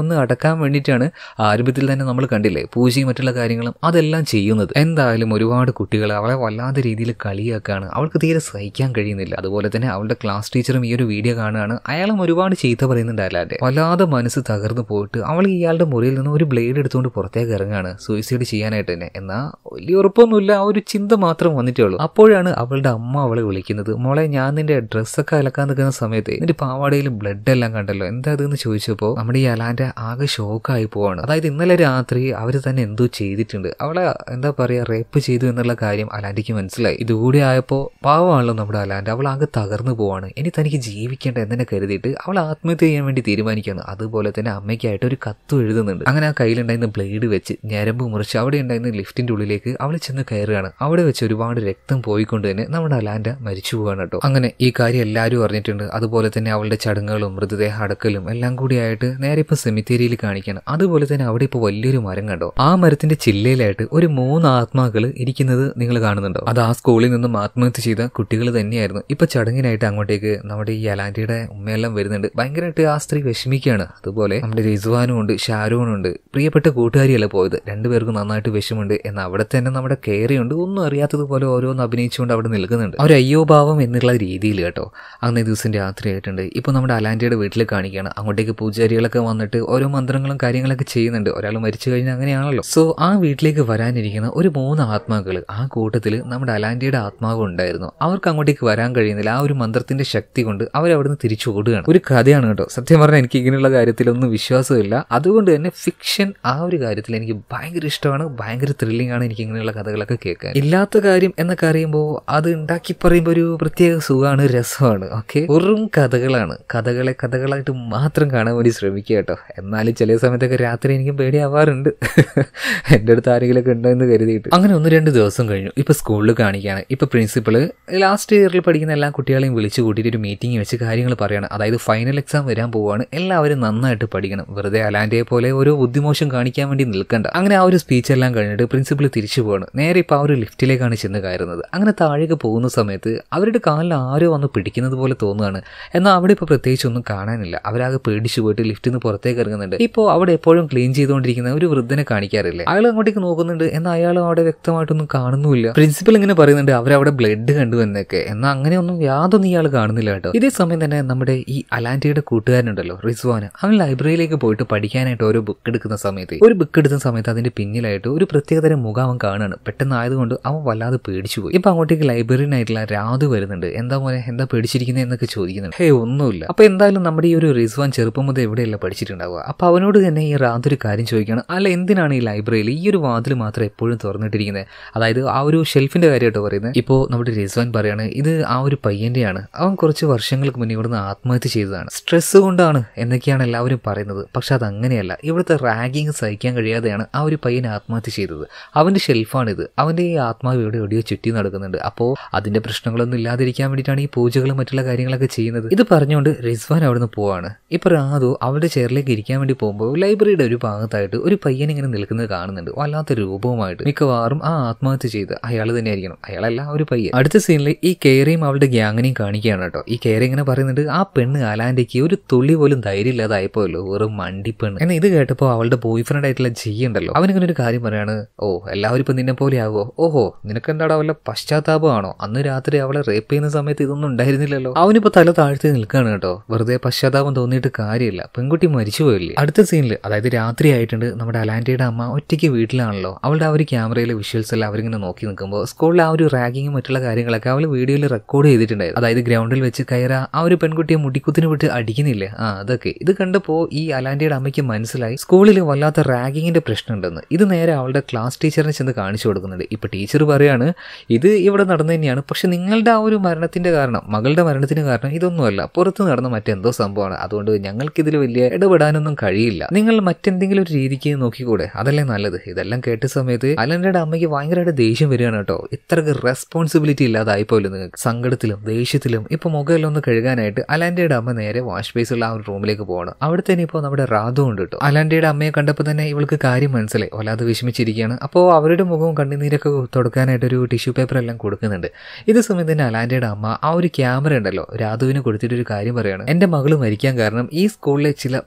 ഒന്ന് അടക്കാൻ വേണ്ടിയിട്ടാണ് ആരംഭത്തിൽ തന്നെ നമ്മൾ കണ്ടില്ലേ പൂജയും മറ്റുള്ള കാര്യങ്ങളും അതെല്ലാം ചെയ്യുന്നത് എന്തായാലും ഒരുപാട് കുട്ടികൾ അവളെ വല്ലാത്ത രീതിയിൽ കളിയാക്കാണ് അവൾക്ക് തീരെ സഹിക്കാൻ കഴിയുന്നില്ല അതുപോലെ തന്നെ അവളുടെ ക്ലാസ് ടീച്ചറും ഈ ഒരു വീഡിയോ കാണുകയാണ് അയാളും ഒരുപാട് ചീത്ത പറയുന്നുണ്ട് അല്ലാതെ വല്ലാതെ മനസ്സ് തകർന്നു പോയിട്ട് അവൾ ഇയാളുടെ മുറിയിൽ നിന്ന് ഒരു ബ്ലേഡ് എടുത്തുകൊണ്ട് പുറത്തേക്ക് ഇറങ്ങുകയാണ് സൂയിസൈഡ് ചെയ്യാനായിട്ട് തന്നെ എന്നാൽ വലിയ ഉറപ്പൊന്നുമില്ല ആ ഒരു ചിന്ത മാത്രം വന്നിട്ടേ ഉള്ളൂ അപ്പോഴാണ് അവളുടെ അമ്മ അവളെ വിളിക്കുന്നത് മോളെ ഞാൻ നിന്റെ ഡ്രസ്സൊക്കെ അലക്കാൻ നിൽക്കുന്ന സമയത്ത് നിന്റെ പാവാടയിൽ ബ്ലഡ് എല്ലാം കണ്ടല്ലോ എന്താ അതെന്ന് ചോദിച്ചപ്പോൾ നമ്മുടെ ഈ അലാന്റെ ആകെ ഷോക്കായി പോവാണ് അതായത് ഇന്നലെ രാത്രി അവർ തന്നെ എന്തോ ചെയ്തിട്ടുണ്ട് അവളെ എന്താ പറയാ റേപ്പ് ചെയ്തു എന്നുള്ള കാര്യം അലാന്റിക്ക് മനസ്സിലായി ഇതുകൂടി ആയപ്പോൾ പാവമാണല്ലോ നമ്മുടെ അലാന്റെ അവൾ ആകെ തകർന്നു പോവാണ് ഇനി തനിക്ക് ജീവിക്കേണ്ട എന്നെ കരുതിയിട്ട് അവൾ ആത്മഹത്യ ചെയ്യാൻ വേണ്ടി തീരുമാനിക്കുകയാണ് അതുപോലെ തന്നെ അമ്മയ്ക്കായിട്ട് ഒരു കത്തും എഴുതുന്നുണ്ട് അങ്ങനെ ആ കയ്യിലുണ്ടായിരുന്ന ബ്ലേഡ് വെച്ച് ഞരമ്പ് മുറിച്ച് അവിടെ ഉണ്ടായിരുന്ന ലിഫ്റ്റിന്റെ ഉള്ളിലേക്ക് അവൾ ചെന്ന് കയറുകയാണ് അവിടെ വെച്ച് ഒരുപാട് രക്തം പോയിക്കൊണ്ട് തന്നെ നമ്മുടെ അലാൻഡ മരിച്ചു പോവാണ് കേട്ടോ അങ്ങനെ ഈ കാര്യം എല്ലാവരും അറിഞ്ഞിട്ടുണ്ട് അതുപോലെ തന്നെ അവളുടെ ചടങ്ങുകളും മൃതദേഹ അടക്കലും എല്ലാം കൂടിയായിട്ട് നേരെ ഇപ്പൊ സെമിത്തേരിയിൽ കാണിക്കുകയാണ് അതുപോലെ തന്നെ അവിടെ ഇപ്പോൾ വലിയൊരു മരം കണ്ടോ ആ മരത്തിന്റെ ചില്ലയിലായിട്ട് ഒരു മൂന്ന് ആത്മാക്കൾ ഇരിക്കുന്നത് നിങ്ങൾ കാണുന്നുണ്ടോ അത് ആ സ്കൂളിൽ നിന്നും ആത്മഹത്യ ചെയ്ത കുട്ടികൾ തന്നെയായിരുന്നു ഇപ്പൊ ചടങ്ങിനായിട്ട് അങ്ങോട്ടേക്ക് നമ്മുടെ ഈ അലാൻഡിയുടെ ഉമ്മയെല്ലാം വരുന്നുണ്ട് ഭയങ്കരമായിട്ട് ആ സ്ത്രീ വിഷമിക്കുകയാണ് അതുപോലെ നമ്മുടെ റിസ്വാനും ഉണ്ട് ഷാരൂണും ഉണ്ട് പ്രിയപ്പെട്ട കൂട്ടുകാരിയല്ല പോയത് രണ്ടുപേർക്കും നന്നായിട്ട് വിഷമുണ്ട് എന്നാൽ അവിടെ തന്നെ നമ്മുടെ കയറിയുണ്ട് ഒന്നും അറിയാത്തതുപോലെ ഓരോന്ന് അഭിനയിച്ചുകൊണ്ട് അവിടെ നിൽക്കുന്നുണ്ട് ഒരു അയ്യോ ഭാവം എന്നുള്ള രീതിയിൽ കേട്ടോ അന്നേ ദിവസം രാത്രി ആയിട്ടുണ്ട് ഇപ്പോൾ നമ്മുടെ അലാൻഡിയുടെ വീട്ടിൽ കാണിക്കുകയാണ് അങ്ങോട്ടേക്ക് പൂജാരികളൊക്കെ വന്നിട്ട് ഓരോ മന്ത്രങ്ങളും കാര്യങ്ങളൊക്കെ ചെയ്യുന്നുണ്ട് ഒരാൾ മരിച്ചു കഴിഞ്ഞാൽ അങ്ങനെയാണല്ലോ സോ ആ വീട്ടിലേക്ക് വരാനിരിക്കുന്ന ഒരു മൂന്ന് ആത്മാക്കൾ ആ കൂട്ടത്തിൽ നമ്മുടെ അലാൻഡിയുടെ ആത്മാവ് ഉണ്ടായിരുന്നു അവർക്ക് അങ്ങോട്ടേക്ക് വരാൻ കഴിയുന്നില്ല ആ ഒരു മന്ത്രത്തിന്റെ ശക്തി കൊണ്ട് അവരവിടുന്ന് തിരിച്ചു ഓടുകയാണ് ഒരു കഥയാണ് കേട്ടോ സത്യം പറഞ്ഞാൽ എനിക്ക് ഇങ്ങനെയുള്ള കാര്യത്തിലൊന്നും വിശ്വാസമില്ല അതുകൊണ്ട് തന്നെ ഫിക്ഷൻ ആ ഒരു കാര്യത്തിൽ എനിക്ക് ഭയങ്കര ഇഷ്ടമാണ് ഭയങ്കര ത്രില്ലിംഗ് ആണ് എനിക്ക് ഇങ്ങനെയുള്ള കഥകളൊക്കെ കേൾക്കാൻ ഇല്ലാത്ത കാര്യം എന്നൊക്കെ അറിയുമ്പോൾ അത് ഉണ്ടാക്കി പറയുമ്പോൾ ഒരു പ്രത്യേക സുഖമാണ് രസമാണ് ഓക്കെ വെറും കഥകളാണ് കഥകളെ കഥകളായിട്ട് മാത്രം കാണാൻ വേണ്ടി ശ്രമിക്കുക കേട്ടോ എന്നാലും ചില സമയത്തൊക്കെ രാത്രി എനിക്ക് പേടിയാവാറുണ്ട് എൻ്റെ അടുത്ത് ആരെങ്കിലുമൊക്കെ ഉണ്ടോ എന്ന് കരുതിയിട്ട് അങ്ങനെ ഒന്ന് രണ്ട് ദിവസം കഴിഞ്ഞു ഇപ്പൊ സ്കൂളിൽ കാണിക്കുകയാണ് ഇപ്പൊ പ്രിൻസിപ്പള് ലാസ്റ്റ് ഇയറിൽ പഠിക്കുന്ന എല്ലാ കുട്ടികളെയും വിളിച്ചു കൂട്ടിയിട്ട് ഒരു മീറ്റിംഗ് വെച്ച് കാര്യങ്ങൾ പറയണം അതായത് ഫൈനൽ എക്സാം വരാൻ പോവുകയാണ് എല്ലാവരും നന്നായിട്ട് പഠിക്കണം വെറുതെ അലാൻഡയെ പോലെ ഓരോ ബുദ്ധിമോശം കാണിക്കാൻ വേണ്ടി നിൽക്കണ്ട അങ്ങനെ ആ ഒരു സ്പീച്ച് എല്ലാം കഴിഞ്ഞിട്ട് പ്രിൻസിപ്പൾ തിരിച്ചു പോവാണ് നേരെ ഇപ്പോൾ ആ ഒരു ലിഫ്റ്റിലേക്കാണ് ചെന്ന് കയറുന്നത് അങ്ങനെ താഴേക്ക് പോകുന്ന സമയത്ത് അവരുടെ കാലിൽ ആരോ വന്ന് പിടിക്കുന്നത് പോലെ തോന്നുകയാണ് എന്നാൽ അവിടെ ഇപ്പോൾ പ്രത്യേകിച്ച് ഒന്നും കാണാനില്ല അവരാകെ പേടിച്ചു പോയിട്ട് ലിഫ്റ്റിൽ നിന്ന് പുറത്തേക്ക് ഇറങ്ങുന്നുണ്ട് ഇപ്പോൾ അവിടെ എപ്പോഴും ക്ലീൻ ചെയ്തുകൊണ്ടിരിക്കുന്ന ഒരു വൃദ്ധനെ കാണിക്കാറില്ലേ അയാൾ അങ്ങോട്ടേക്ക് നോക്കുന്നുണ്ട് എന്നാൽ അയാൾ അവിടെ വ്യക്തമായിട്ടൊന്നും കാണുന്നുമില്ല പ്രിൻസിപ്പൽ ഇങ്ങനെ പറയുന്നുണ്ട് അവരവിടെ ബ്ലഡ് കണ്ടു എന്നൊക്കെ എന്നാൽ അങ്ങനെയൊന്നും യാതൊന്നും ഇയാൾ കാണുന്നില്ല കേട്ടോ ഇതേ സമയം തന്നെ നമ്മുടെ ഈ അലാൻറ്റിയുടെ കൂട്ടുകാരനുണ്ടല്ലോ റിസ്വാന് അവൻ ലൈബ്രറിയിലേക്ക് പോയിട്ട് പഠിക്കാനായിട്ട് ഓരോ ബുക്ക് എടുക്കുന്ന സമയത്ത് ഒരു ബുക്ക് എടുക്കുന്ന സമയത്ത് അതിന്റെ പിന്നിലായിട്ട് ഒരു പ്രത്യേകതരം മുഖം അവൻ കാണുകയാണ് പെട്ടെന്ന് ആയതുകൊണ്ട് അവൻ വല്ലാതെ പേടിച്ചു പോയി ഇപ്പൊ അങ്ങോട്ടേക്ക് ലൈബ്രറിനായിട്ടുള്ള രാധു വരുന്നുണ്ട് എന്താ പോലെ എന്താ പേടിച്ചിരിക്കുന്നത് എന്നൊക്കെ ചോദിക്കുന്നുണ്ട് ഹേ ഒന്നുമില്ല അപ്പൊ എന്തായാലും നമ്മുടെ ഈ ഒരു റിസ്വാൻ ചെറുപ്പം മുതൽ എവിടെയല്ല പഠിച്ചിട്ടുണ്ടാവുക അപ്പൊ അവനോട് തന്നെ ഈ റാദു ഒരു കാര്യം ചോദിക്കുകയാണ് അല്ല എന്തിനാണ് ഈ ലൈബ്രറിയിൽ ഈ ഒരു വാതിൽ മാത്രം എപ്പോഴും തുറന്നിട്ടിരിക്കുന്നത് അതായത് ആ ഒരു ഷെൽഫിന്റെ കാര്യമായിട്ട് പറയുന്നത് ഇപ്പോൾ നമ്മുടെ റിസ്വാൻ പറയാണ് ഇത് ആ ഒരു പയ്യന്റെയാണ് അവൻ കുറച്ച് വർഷങ്ങൾക്ക് മുന്നേ ഇവിടുന്ന് ആത്മഹത്യ ചെയ്തതാണ് സ്ട്രെസ് കൊണ്ടാണ് എന്നൊക്കെയാണ് എല്ലാവരും പറയുന്നത് പക്ഷെ അത് അങ്ങനെയല്ല ഇവിടുത്തെ റാഗിങ് സഹിക്കാൻ കഴിയാതെയാണ് ആ ഒരു പയ്യൻ ആത്മഹത്യ ചെയ്തത് അവന്റെ ഷെൽഫാണിത് അവന്റെ ഈ ആത്മാവ് ഇവിടെ എവിടെയോ ചുറ്റി നടക്കുന്നുണ്ട് അപ്പോൾ അതിന്റെ പ്രശ്നങ്ങളൊന്നും ഇല്ലാതിരിക്കാൻ വേണ്ടിയിട്ടാണ് ഈ പൂജകളും മറ്റുള്ള കാര്യങ്ങളൊക്കെ ചെയ്യുന്നത് ഇത് പറഞ്ഞുകൊണ്ട് റിസ്വാൻ അവിടുന്ന് പോവാണ് ഇപ്പൊ റാദു അവളുടെ ചെയറിലേക്ക് ഇരിക്കാൻ വേണ്ടി പോകുമ്പോൾ ലൈബ്രറിയുടെ ഒരു ഭാഗത്തായിട്ട് ഒരു പയ്യൻ ഇങ്ങനെ നിൽക്കുന്നത് കാണുന്നുണ്ട് വല്ലാത്ത രൂപവുമായിട്ട് മിക്കവാറും ആ ആത്മഹത്യ ചെയ്ത് അയാൾ തന്നെയായിരിക്കണം അയാളല്ല ആ ഒരു പയ്യൻ അടുത്ത സീനിൽ ഈ കേരയും അവളുടെ ഗ്യാങ്ങിനെയും കാണിക്കുകയാണ് കേട്ടോ ഈ കേര ഇങ്ങനെ പറയുന്നുണ്ട് ആ പെണ്ണ് അലാൻഡയ്ക്ക് ഒരു തുള്ളി പോലും ധൈര്യം ഇല്ലാതായപ്പോയല്ലോ വെറും മണ്ടിപ്പെണ്ണ് എന്നാൽ ഇത് കേട്ടപ്പോൾ അവളുടെ ബോയ് ഫ്രണ്ട് ആയിട്ടുള്ള ജി ഉണ്ടല്ലോ അവനിങ്ങനെ ഒരു കാര്യം പറയാണ് ഓ എല്ലാവരും ഇപ്പൊ നിന്നെ പോലെ ആവോ ഓഹോ നിനക്ക് എന്താടാ വല്ല പശ്ചാത്താപമാണോ അന്ന് രാത്രി അവളെ റേപ്പ് ചെയ്യുന്ന സമയത്ത് ഇതൊന്നും ഉണ്ടായിരുന്നില്ലല്ലോ അവനിപ്പോ തല താഴ്ത്തി നിൽക്കുകയാണ് കേട്ടോ വെറുതെ പശ്ചാത്താപം തോന്നിയിട്ട് കാര്യമില്ല പെൺകുട്ടി മരിച്ചുപോയില്ലേ അടുത്ത സീനിൽ അതായത് രാത്രി ആയിട്ടുണ്ട് നമ്മുടെ അലാൻഡയുടെ അമ്മ ഒറ്റയ്ക്ക് വീട്ടിലാണല്ലോ അവളുടെ ആ ഒരു ക്യാമറയിലെ വിഷ്വൽസ് എല്ലാം അവരിങ്ങനെ നോക്കി നിൽക്കുമ്പോൾ സ്കൂളിലെ ആ ഒരു റാഗിങ്ങും മറ്റുള്ള കാര്യങ്ങളൊക്കെ അവൾ വീഡിയോയിൽ റെക്കോർഡ് ചെയ്തിട്ടുണ്ടായിരുന്നു അതായത് ഗ്രൗണ്ടിൽ വെച്ച് കയറ ആ ഒരു പെൺകുട്ടിയെ മുടിക്കുത്തിന് വിട്ട് അടിക്കുന്നില്ലേ ആ അതൊക്കെ ഇത് കണ്ടപ്പോൾ ഈ അലാൻഡയുടെ അമ്മയ്ക്ക് മനസ്സിലായി സ്കൂളിൽ വല്ലാത്ത റാഗിങ്ങിന്റെ പ്രശ്നമുണ്ടെന്ന് ഇത് നേരെ അവളുടെ ക്ലാസ് ടീച്ചറിനെ ചെന്ന് കാണിച്ചു കൊടുക്കുന്നുണ്ട് ഇപ്പൊ ടീച്ചർ പറയാണ് ഇത് ഇവിടെ നടന്നു തന്നെയാണ് പക്ഷെ നിങ്ങളുടെ ആ ഒരു മരണത്തിന്റെ കാരണം മകളുടെ മരണത്തിന് കാരണം ഇതൊന്നുമല്ല പുറത്ത് നടന്ന മറ്റെന്തോ സംഭവമാണ് അതുകൊണ്ട് ഞങ്ങൾക്കിതിൽ വലിയ ഇടപെടാനൊന്നും കഴിയില്ല നിങ്ങൾ മറ്റെന്തെങ്കിലും ഒരു രീതിക്ക് നോക്കിക്കൂടെ അതല്ലേ നല്ലത് ഇതെല്ലാം കേട്ട സമയത്ത് അലൻഡയുടെ അമ്മയ്ക്ക് ഭയങ്കരമായിട്ട് ദേഷ്യം വരികയാണ് കേട്ടോ ഇത്രക്ക് റെസ്പോൺസിബിലിറ്റി ഇല്ലാതായിപ്പോലും നിങ്ങൾക്ക് സങ്കടത്തിലും ദേഷ്യത്തിലും ഇപ്പൊ മുഖമെല്ലാം ഒന്ന് കഴുകാനായിട്ട് അലാൻഡയുടെ അമ്മ നേരെ വാഷ് ബേസുള്ള ആ ഒരു റൂമിലേക്ക് പോകണം അവിടെ തന്നെ ഇപ്പോൾ നമ്മുടെ റാദു ഉണ്ട് കേട്ടോ അലാൻഡയുടെ അമ്മയെ കണ്ടപ്പോൾ തന്നെ ഇവൾക്ക് കാര്യം മനസ്സിലായി വല്ലാതെ വിഷമിച്ചിരിക്കുകയാണ് അപ്പോൾ അവരുടെ മുഖവും കണ്ണുനീരൊക്കെ തുടക്കാനായിട്ട് ഒരു ടിഷ്യൂ പേപ്പർ എല്ലാം കൊടുക്കുന്നുണ്ട് ഇത് സമയത്ത് തന്നെ അലാൻഡയുടെ അമ്മ ആ ഒരു ക്യാമറ ഉണ്ടല്ലോ രാധുവിന് കൊടുത്തിട്ട് ഒരു കാര്യം പറയാണ് എന്റെ മകള് മരിക്കാൻ കാരണം ഈ സ്കൂളിലെ ചില പണക്കാർ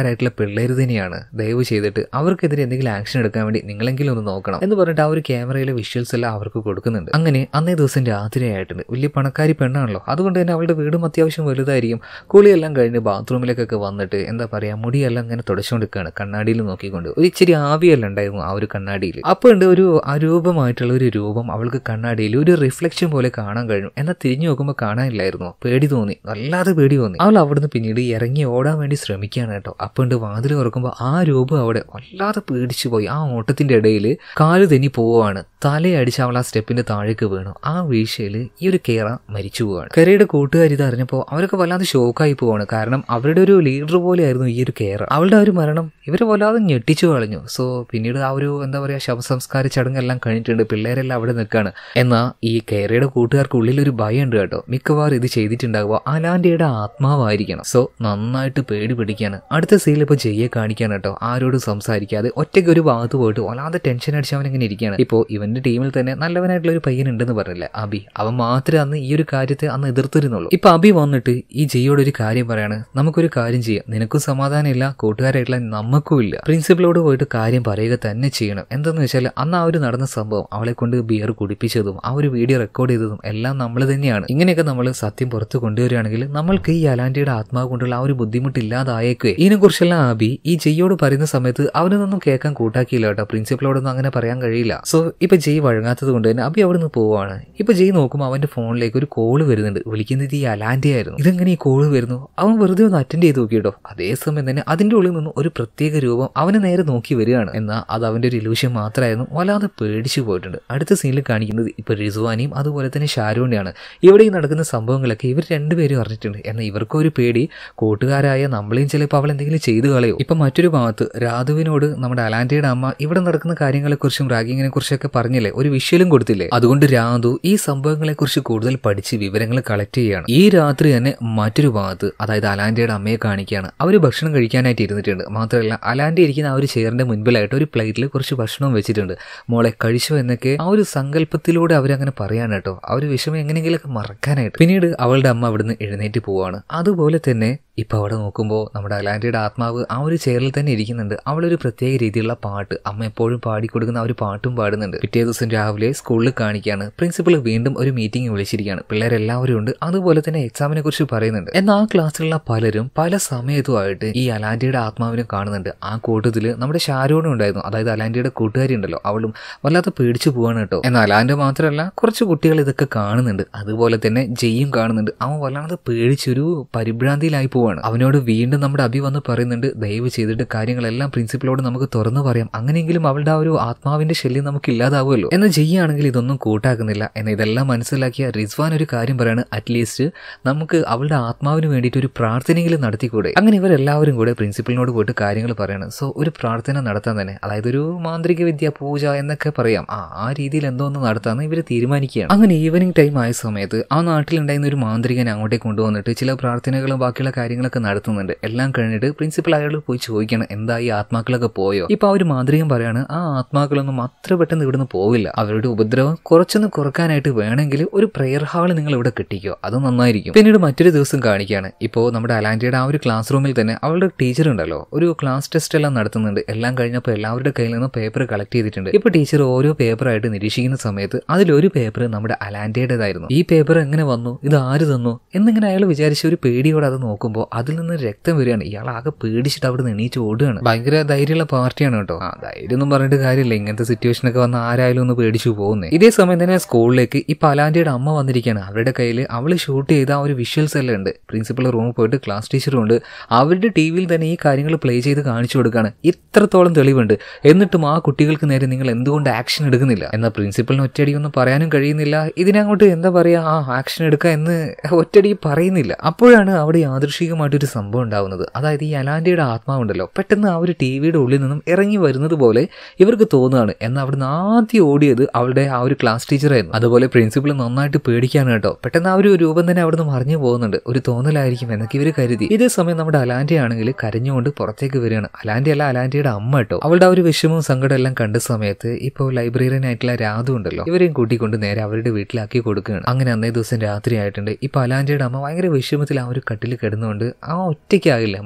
കൂട്ടുകാരായിട്ടുള്ള പിള്ളേർ തന്നെയാണ് ദയവ് ചെയ്തിട്ട് അവർക്കെതിരെ എന്തെങ്കിലും ആക്ഷൻ എടുക്കാൻ വേണ്ടി നിങ്ങളെങ്കിലും ഒന്ന് നോക്കണം എന്ന് പറഞ്ഞിട്ട് ആ ഒരു ക്യാമറയിലെ വിഷ്വൽസ് എല്ലാം അവർക്ക് കൊടുക്കുന്നുണ്ട് അങ്ങനെ അന്നേ ദിവസം രാത്രി ആയിട്ടുണ്ട് വലിയ പണക്കാരി പെണ്ണാണല്ലോ അതുകൊണ്ട് തന്നെ അവളുടെ വീടും അത്യാവശ്യം വലുതായിരിക്കും കുളിയെല്ലാം കഴിഞ്ഞ് ബാത്റൂമിലേക്കൊക്കെ വന്നിട്ട് എന്താ പറയാ മുടിയെല്ലാം ഇങ്ങനെ തുടച്ചുകൊണ്ടിരിക്കുകയാണ് കണ്ണാടിയിൽ നോക്കിക്കൊണ്ട് ഒരു ഇച്ചിരി ആവിയെല്ലാം ഉണ്ടായിരുന്നു ആ ഒരു കണ്ണാടിയിൽ അപ്പോൾ ഉണ്ട് ഒരു അരൂപമായിട്ടുള്ള ഒരു രൂപം അവൾക്ക് കണ്ണാടിയിൽ ഒരു റിഫ്ലക്ഷൻ പോലെ കാണാൻ കഴിഞ്ഞു എന്നാൽ തിരിഞ്ഞു നോക്കുമ്പോൾ കാണാനില്ലായിരുന്നു പേടി തോന്നി വല്ലാതെ പേടി തോന്നി അവൾ അവിടുന്ന് പിന്നീട് ഇറങ്ങി ഓടാൻ വേണ്ടി ശ്രമിക്കുകയാണ് കേട്ടോ അപ്പോൾ ഉണ്ട് വാതിൽ തുറക്കുമ്പോൾ ആ രൂപം അവിടെ വല്ലാതെ പേടിച്ചു പോയി ആ ഓട്ടത്തിന്റെ ഇടയിൽ കാല് തെന്നി പോവുകയാണ് തലയടിച്ച് അവൾ ആ സ്റ്റെപ്പിന്റെ താഴേക്ക് വീണു ആ വീഴ്ചയിൽ ഈ ഒരു കേറ മരിച്ചു പോവാണ് കരയുടെ കൂട്ടുകാർ ഇത് അറിഞ്ഞപ്പോൾ അവരൊക്കെ വല്ലാതെ ഷോക്കായി പോവാണ് കാരണം അവരുടെ ഒരു ലീഡർ പോലെയായിരുന്നു ഈ ഒരു കേറ അവളുടെ ആ ഒരു മരണം ഇവരെ വല്ലാതെ ഞെട്ടിച്ചു കളഞ്ഞു സോ പിന്നീട് ആ ഒരു എന്താ പറയാ ശവസംസ്കാര ചടങ്ങെല്ലാം കഴിഞ്ഞിട്ടുണ്ട് പിള്ളേരെല്ലാം അവിടെ നിൽക്കാണ് എന്നാൽ ഈ കേരയുടെ കൂട്ടുകാർക്ക് ഉള്ളിൽ ഒരു ഭയം ഉണ്ട് കേട്ടോ മിക്കവാറും ഇത് ചെയ്തിട്ടുണ്ടാകുക അലാൻഡിയുടെ ആത്മാവായിരിക്കണം സോ നന്നായിട്ട് പേടി പിടിക്കാണ് അടുത്ത സീനിൽ ഇപ്പോൾ ജയ്യെ കാണിക്കാൻ കേട്ടോ ആരോടും സംസാരിക്കാതെ ഒറ്റയ്ക്ക് ഒരു ഭാഗത്ത് പോയിട്ട് വല്ലാതെ ടെൻഷൻ അടിച്ച് അവൻ ഇങ്ങനെ ഇരിക്കുകയാണ് ഇപ്പോൾ ഇവന്റെ ടീമിൽ തന്നെ നല്ലവനായിട്ടുള്ള ഒരു പയ്യൻ ഉണ്ടെന്ന് പറഞ്ഞില്ലേ അബി അവൻ മാത്രമേ അന്ന് ഈ ഒരു കാര്യത്തെ അന്ന് എതിർത്തിരുന്നുള്ളൂ ഇപ്പൊ അബി വന്നിട്ട് ഈ ജയ്യോട് ഒരു കാര്യം പറയാണ് നമുക്കൊരു കാര്യം ചെയ്യാം നിനക്കും സമാധാനമില്ല കൂട്ടുകാരായിട്ടുള്ള നമുക്കും ഇല്ല പ്രിൻസിപ്പളോട് പോയിട്ട് കാര്യം പറയുക തന്നെ ചെയ്യണം എന്തെന്ന് വെച്ചാൽ അന്ന് ആ ഒരു നടന്ന സംഭവം അവളെ കൊണ്ട് ബിയർ കുടിപ്പിച്ചതും ആ ഒരു വീഡിയോ റെക്കോർഡ് ചെയ്തതും എല്ലാം നമ്മൾ തന്നെയാണ് ഇങ്ങനെയൊക്കെ നമ്മൾ സത്യം പുറത്ത് കൊണ്ടുവരികയാണെങ്കിൽ നമ്മൾക്ക് ഈ അലാൻഡിയുടെ ആത്മാവ് കൊണ്ടുള്ള ആ ഒരു ബുദ്ധിമുട്ട് ഇല്ലാതായേക്കുവേ ഇതിനെ കുറിച്ചെല്ലാം ആബി ഈ ജയ്യോട് പറയുന്ന സമയത്ത് അവനൊന്നും കേൾക്കാൻ കൂട്ടാക്കിയില്ല കേട്ടോ പ്രിൻസിപ്പളോടൊന്നും അങ്ങനെ പറയാൻ കഴിയില്ല സോ ഇപ്പൊ ജയ് വഴങ്ങാത്തത് കൊണ്ട് തന്നെ അബി അവിടെ നിന്ന് പോവാണ് ഇപ്പൊ ജയ് നോക്കുമ്പോൾ അവന്റെ ഫോണിലേക്ക് ഒരു കോള് വരുന്നുണ്ട് വിളിക്കുന്നത് ഈ അലാൻഡി ആയിരുന്നു ഇതെങ്ങനെ ഈ കോള് വരുന്നു അവൻ വെറുതെ ഒന്ന് അറ്റൻഡ് ചെയ്ത് നോക്കിയിട്ടോ അതേസമയം തന്നെ അതിന്റെ ഉള്ളിൽ നിന്നും ഒരു പ്രത്യേക രൂപം അവനെ നേരെ നോക്കി വരികയാണ് എന്നാൽ അത് അവന്റെ ഒരു ഇലൂഷൻ മാത്രമായിരുന്നു വല്ലാതെ പേടിച്ചു പോയിട്ടുണ്ട് അടുത്ത സീനിൽ കാണിക്കുന്നത് ഇപ്പൊ റിസുവാനിയും അതുപോലെ തന്നെ ഷാരൂണിയാണ് ഇവിടെ ഈ നടക്കുന്ന സംഭവങ്ങളൊക്കെ ഇവർ രണ്ടുപേരും അറിഞ്ഞിട്ടുണ്ട് എന്നാൽ ഇവർക്കും ഒരു പേടി കൂട്ടുകാരായ നമ്മളെയും ചിലപ്പോൾ അവൾ എന്തെങ്കിലും ചെയ്തു കളയോ ഇപ്പൊ മറ്റൊരു ഭാഗത്ത് രാധുവിനോട് നമ്മുടെ അലാൻഡയുടെ അമ്മ ഇവിടെ നടക്കുന്ന കാര്യങ്ങളെക്കുറിച്ചും റാഗിങ്ങിനെ കുറിച്ചൊക്കെ പറഞ്ഞില്ലേ ഒരു വിഷ്വലും കൊടുത്തില്ലേ അതുകൊണ്ട് രാധു ഈ സംഭവങ്ങളെക്കുറിച്ച് കൂടുതൽ പഠിച്ച് വിവരങ്ങൾ കളക്ട് ചെയ്യുകയാണ് ഈ രാത്രി തന്നെ മറ്റൊരു ഭാഗത്ത് അതായത് അലാൻഡയുടെ അമ്മയെ കാണിക്കുകയാണ് അവർ ഭക്ഷണം കഴിക്കാനായിട്ട് ഇരുന്നിട്ടുണ്ട് മാത്രമല്ല അലാൻഡ ഇരിക്കുന്ന ആ ഒരു ചെയറിന്റെ മുൻപിലായിട്ട് ഒരു പ്ലേറ്റിൽ കുറച്ച് ഭക്ഷണം വെച്ചിട്ടുണ്ട് മോളെ കഴിച്ചോ എന്നൊക്കെ ആ ഒരു സങ്കല്പത്തിലൂടെ അവരങ്ങനെ പറയാണ് കേട്ടോ ആ ഒരു വിഷമം എങ്ങനെയെങ്കിലൊക്കെ മറക്കാനായിട്ട് പിന്നീട് അവളുടെ അമ്മ അവിടുന്ന് എഴുന്നേറ്റ് പോവാണ് അതുപോലെ തന്നെ ഇപ്പൊ അവിടെ നോക്കുമ്പോൾ നമ്മുടെ അലാൻഡയുടെ ആത്മാവ് ആ ഒരു ചെയറിൽ തന്നെ ഇരിക്കുന്നുണ്ട് അവളൊരു പ്രത്യേക രീതിയിലുള്ള പാട്ട് അമ്മ എപ്പോഴും പാടിക്കൊടുക്കുന്ന ആ ഒരു പാട്ടും പാടുന്നുണ്ട് പിറ്റേ ദിവസം രാവിലെ സ്കൂളിൽ കാണിക്കുകയാണ് പ്രിൻസിപ്പൾ വീണ്ടും ഒരു മീറ്റിംഗ് വിളിച്ചിരിക്കുകയാണ് പിള്ളേരെല്ലാവരും ഉണ്ട് അതുപോലെ തന്നെ എക്സാമിനെ കുറിച്ച് പറയുന്നുണ്ട് എന്നാൽ ആ ക്ലാസ്സിലുള്ള പലരും പല സമയത്തുമായിട്ട് ഈ അലാൻഡയുടെ ആത്മാവിനെ കാണുന്നുണ്ട് ആ കൂട്ടത്തിൽ നമ്മുടെ ഷാരോണും ഉണ്ടായിരുന്നു അതായത് അലാൻഡയുടെ കൂട്ടുകാരി ഉണ്ടല്ലോ അവളും വല്ലാതെ പേടിച്ചു പോവാണ് കേട്ടോ എന്നാൽ അലാൻഡ മാത്രമല്ല കുറച്ച് കുട്ടികൾ ഇതൊക്കെ കാണുന്നുണ്ട് അതുപോലെ തന്നെ ജയ്യും കാണുന്നുണ്ട് അവൻ വല്ലാതെ പേടിച്ചൊരു പരിഭ്രാന്തിയിലായി പോവാണ് അവനോട് വീണ്ടും നമ്മുടെ അഭി വന്ന് പറയുന്നുണ്ട് ദയവ് ചെയ്തിട്ട് കാര്യങ്ങളെല്ലാം പ്രിൻസിപ്പളോട് നമുക്ക് തുറന്നു പറയാം അങ്ങനെയെങ്കിലും അവളുടെ ആ ഒരു ആത്മാവിന്റെ ശല്യം നമുക്ക് ഇല്ലാതാവുമല്ലോ എന്നാൽ ജയ്യാണെങ്കിൽ ഇതൊന്നും കൂട്ടാക്കുന്നില്ല എന്ന ഇതെല്ലാം മനസ്സിലാക്കിയ റിസ്വാൻ ഒരു കാര്യം പറയാണ് അറ്റ്ലീസ്റ്റ് നമുക്ക് അവളുടെ ആത്മാവിന് വേണ്ടിയിട്ട് ഒരു പ്രാർത്ഥനയെങ്കിലും നടത്തിക്കൂടെ അങ്ങനെ ഇവരെല്ലാവരും കൂടെ പ്രിൻസിപ്പലിനോട് പോയിട്ട് കാര്യങ്ങൾ പറയണം സോ ഒരു പ്രാർത്ഥന നടത്താൻ തന്നെ അതായത് ഒരു മാന്ത്രിക വിദ്യ പൂജ എന്നൊക്കെ പറയാം ആ ആ രീതിയിൽ എന്തോ ഒന്ന് നടത്താന്ന് ഇവർ തീരുമാനിക്കുകയാണ് അങ്ങനെ ഈവനിങ് ടൈം ആയ സമയത്ത് ആ നാട്ടിലുണ്ടായിരുന്ന ഒരു മാന്ത്രികനെ അങ്ങോട്ടേക്ക് കൊണ്ടുവന്നിട്ട് ചില പ്രാർത്ഥനകളും ബാക്കിയുള്ള കാര്യങ്ങളൊക്കെ നടത്തുന്നുണ്ട് എല്ലാം കഴിഞ്ഞിട്ട് പ്രിൻസിപ്പൽ അയാൾ പോയി ചോദിക്കണം എന്താ ഈ ആത്മാക്കളൊക്കെ പോയോ ഇപ്പൊ ആ ഒരു മാന്ത്രികം പറയാണ് ആ ആത്മാക്കളൊന്നും അത്ര പെട്ടെന്ന് ഇവിടുന്ന് പോവില്ല അവരുടെ ഉപദ്രവം കുറച്ചൊന്ന് കുറക്കാനായിട്ട് വേണമെങ്കിൽ ഒരു പ്രെയർ ഹാൾ നിങ്ങൾ ഇവിടെ കിട്ടിക്കോ അത് നന്നായിരിക്കും പിന്നീട് മറ്റൊരു ദിവസം കാണിക്കുകയാണ് ഇപ്പോൾ നമ്മുടെ അലാൻഡയുടെ ആ ഒരു ക്ലാസ് റൂമിൽ തന്നെ അവളുടെ ടീച്ചർ ഉണ്ടല്ലോ ഒരു ക്ലാസ് ടെസ്റ്റ് എല്ലാം നടത്തുന്നുണ്ട് എല്ലാം കഴിഞ്ഞപ്പോൾ എല്ലാവരുടെ കയ്യിൽ നിന്ന് പേപ്പർ കളക്ട് ചെയ്തിട്ടുണ്ട് ഇപ്പൊ ടീച്ചർ ഓരോ പേപ്പറായിട്ട് നിരീക്ഷിക്കുന്ന സമയത്ത് അതിലൊരു പേപ്പർ നമ്മുടെ അലാൻഡയുടേതായിരുന്നു ഈ പേപ്പർ എങ്ങനെ വന്നു ഇത് ആര് തന്നു എന്നിങ്ങനെ അയാൾ വിചാരിച്ച ഒരു പേടിയോടെ അത് നോക്കുമ്പോൾ അതിൽ നിന്ന് രക്തം വരികയാണ് ഇയാൾ ആകെ പേടിച്ചിട്ട് അവിടെ നിന്ന് എണീച്ച് ഓടുകയാണ് ഭയങ്കര ധൈര്യമുള്ള പാർട്ടിയാണ് കേട്ടോ ആ ധൈര്യം ഒന്നും പറഞ്ഞിട്ട് കാര്യമില്ല ഇങ്ങനത്തെ സിറ്റുവേഷൻ ഒക്കെ വന്ന ആരായാലും ഒന്ന് പേടിച്ചു പോകുന്നേ ഇതേ സമയം തന്നെ സ്കൂളിലേക്ക് ഈ പലാൻഡിയുടെ അമ്മ വന്നിരിക്കുകയാണ് അവരുടെ കയ്യിൽ അവൾ ഷൂട്ട് ചെയ്ത ആ ഒരു വിഷ്വൽസ് എല്ലാം ഉണ്ട് പ്രിൻസിപ്പൽ റൂമിൽ പോയിട്ട് ക്ലാസ് ടീച്ചറും ഉണ്ട് അവരുടെ ടി വിയിൽ തന്നെ ഈ കാര്യങ്ങൾ പ്ലേ ചെയ്ത് കാണിച്ചു കൊടുക്കുകയാണ് ഇത്രത്തോളം തെളിവുണ്ട് എന്നിട്ടും ആ കുട്ടികൾക്ക് നേരെ നിങ്ങൾ എന്തുകൊണ്ട് ആക്ഷൻ എടുക്കുന്നില്ല എന്നാൽ പ്രിൻസിപ്പലിന് ഒറ്റയടിയൊന്നും പറയാനും കഴിയുന്നില്ല ഇതിനങ്ങോട്ട് എന്താ പറയാ ആ ആക്ഷൻ എടുക്കുക എന്ന് ഒറ്റയടി പറയുന്നില്ല അപ്പോഴാണ് അവിടെ യാദൃശികമായിട്ടൊരു സംഭവം ഉണ്ടാവുന്നത് അതായത് ഈ അലാൻഡയുടെ ആത്മാവുണ്ടല്ലോ പെട്ടെന്ന് ആ ഒരു ടി വിയുടെ ഉള്ളിൽ നിന്നും ഇറങ്ങി വരുന്നത് പോലെ ഇവർക്ക് തോന്നുകയാണ് എന്നാൽ അവിടുന്ന് ആദ്യം ഓടിയത് അവളുടെ ആ ഒരു ക്ലാസ് ടീച്ചറായിരുന്നു അതുപോലെ പ്രിൻസിപ്പൾ നന്നായിട്ട് പേടിക്കാണ് കേട്ടോ പെട്ടെന്ന് ആ ഒരു രൂപം തന്നെ അവിടുന്ന് മറിഞ്ഞു പോകുന്നുണ്ട് ഒരു തോന്നലായിരിക്കും എന്നൊക്കെ ഇവർ കരുതി ഇതേ സമയം നമ്മുടെ അലാൻഡി ആണെങ്കിൽ കരഞ്ഞുകൊണ്ട് പുറത്തേക്ക് വരികയാണ് അലാൻഡി അല്ല അലാൻഡിയുടെ അമ്മ കേട്ടോ അവളുടെ ആ ഒരു വിഷമവും സങ്കടം എല്ലാം കണ്ട സമയത്ത് ഇപ്പോൾ ലൈബ്രറിയൻ ആയിട്ടുള്ള രാധു ഉണ്ടല്ലോ ഇവരെയും കൂട്ടിക്കൊണ്ട് നേരെ അവരുടെ വീട്ടിലാക്കി കൊടുക്കുകയാണ് അങ്ങനെ അന്നേ ദിവസം രാത്രി ആയിട്ടുണ്ട് ഇപ്പൊ അലാൻഡിയുടെ അമ്മ ഭയങ്കര വിഷമത്തിൽ ആ ഒരു കട്ടിൽ കിടന്നുകൊണ്ട് ആ ഒറ്റയ്ക്കാകില്ല മകളും ഇല്ല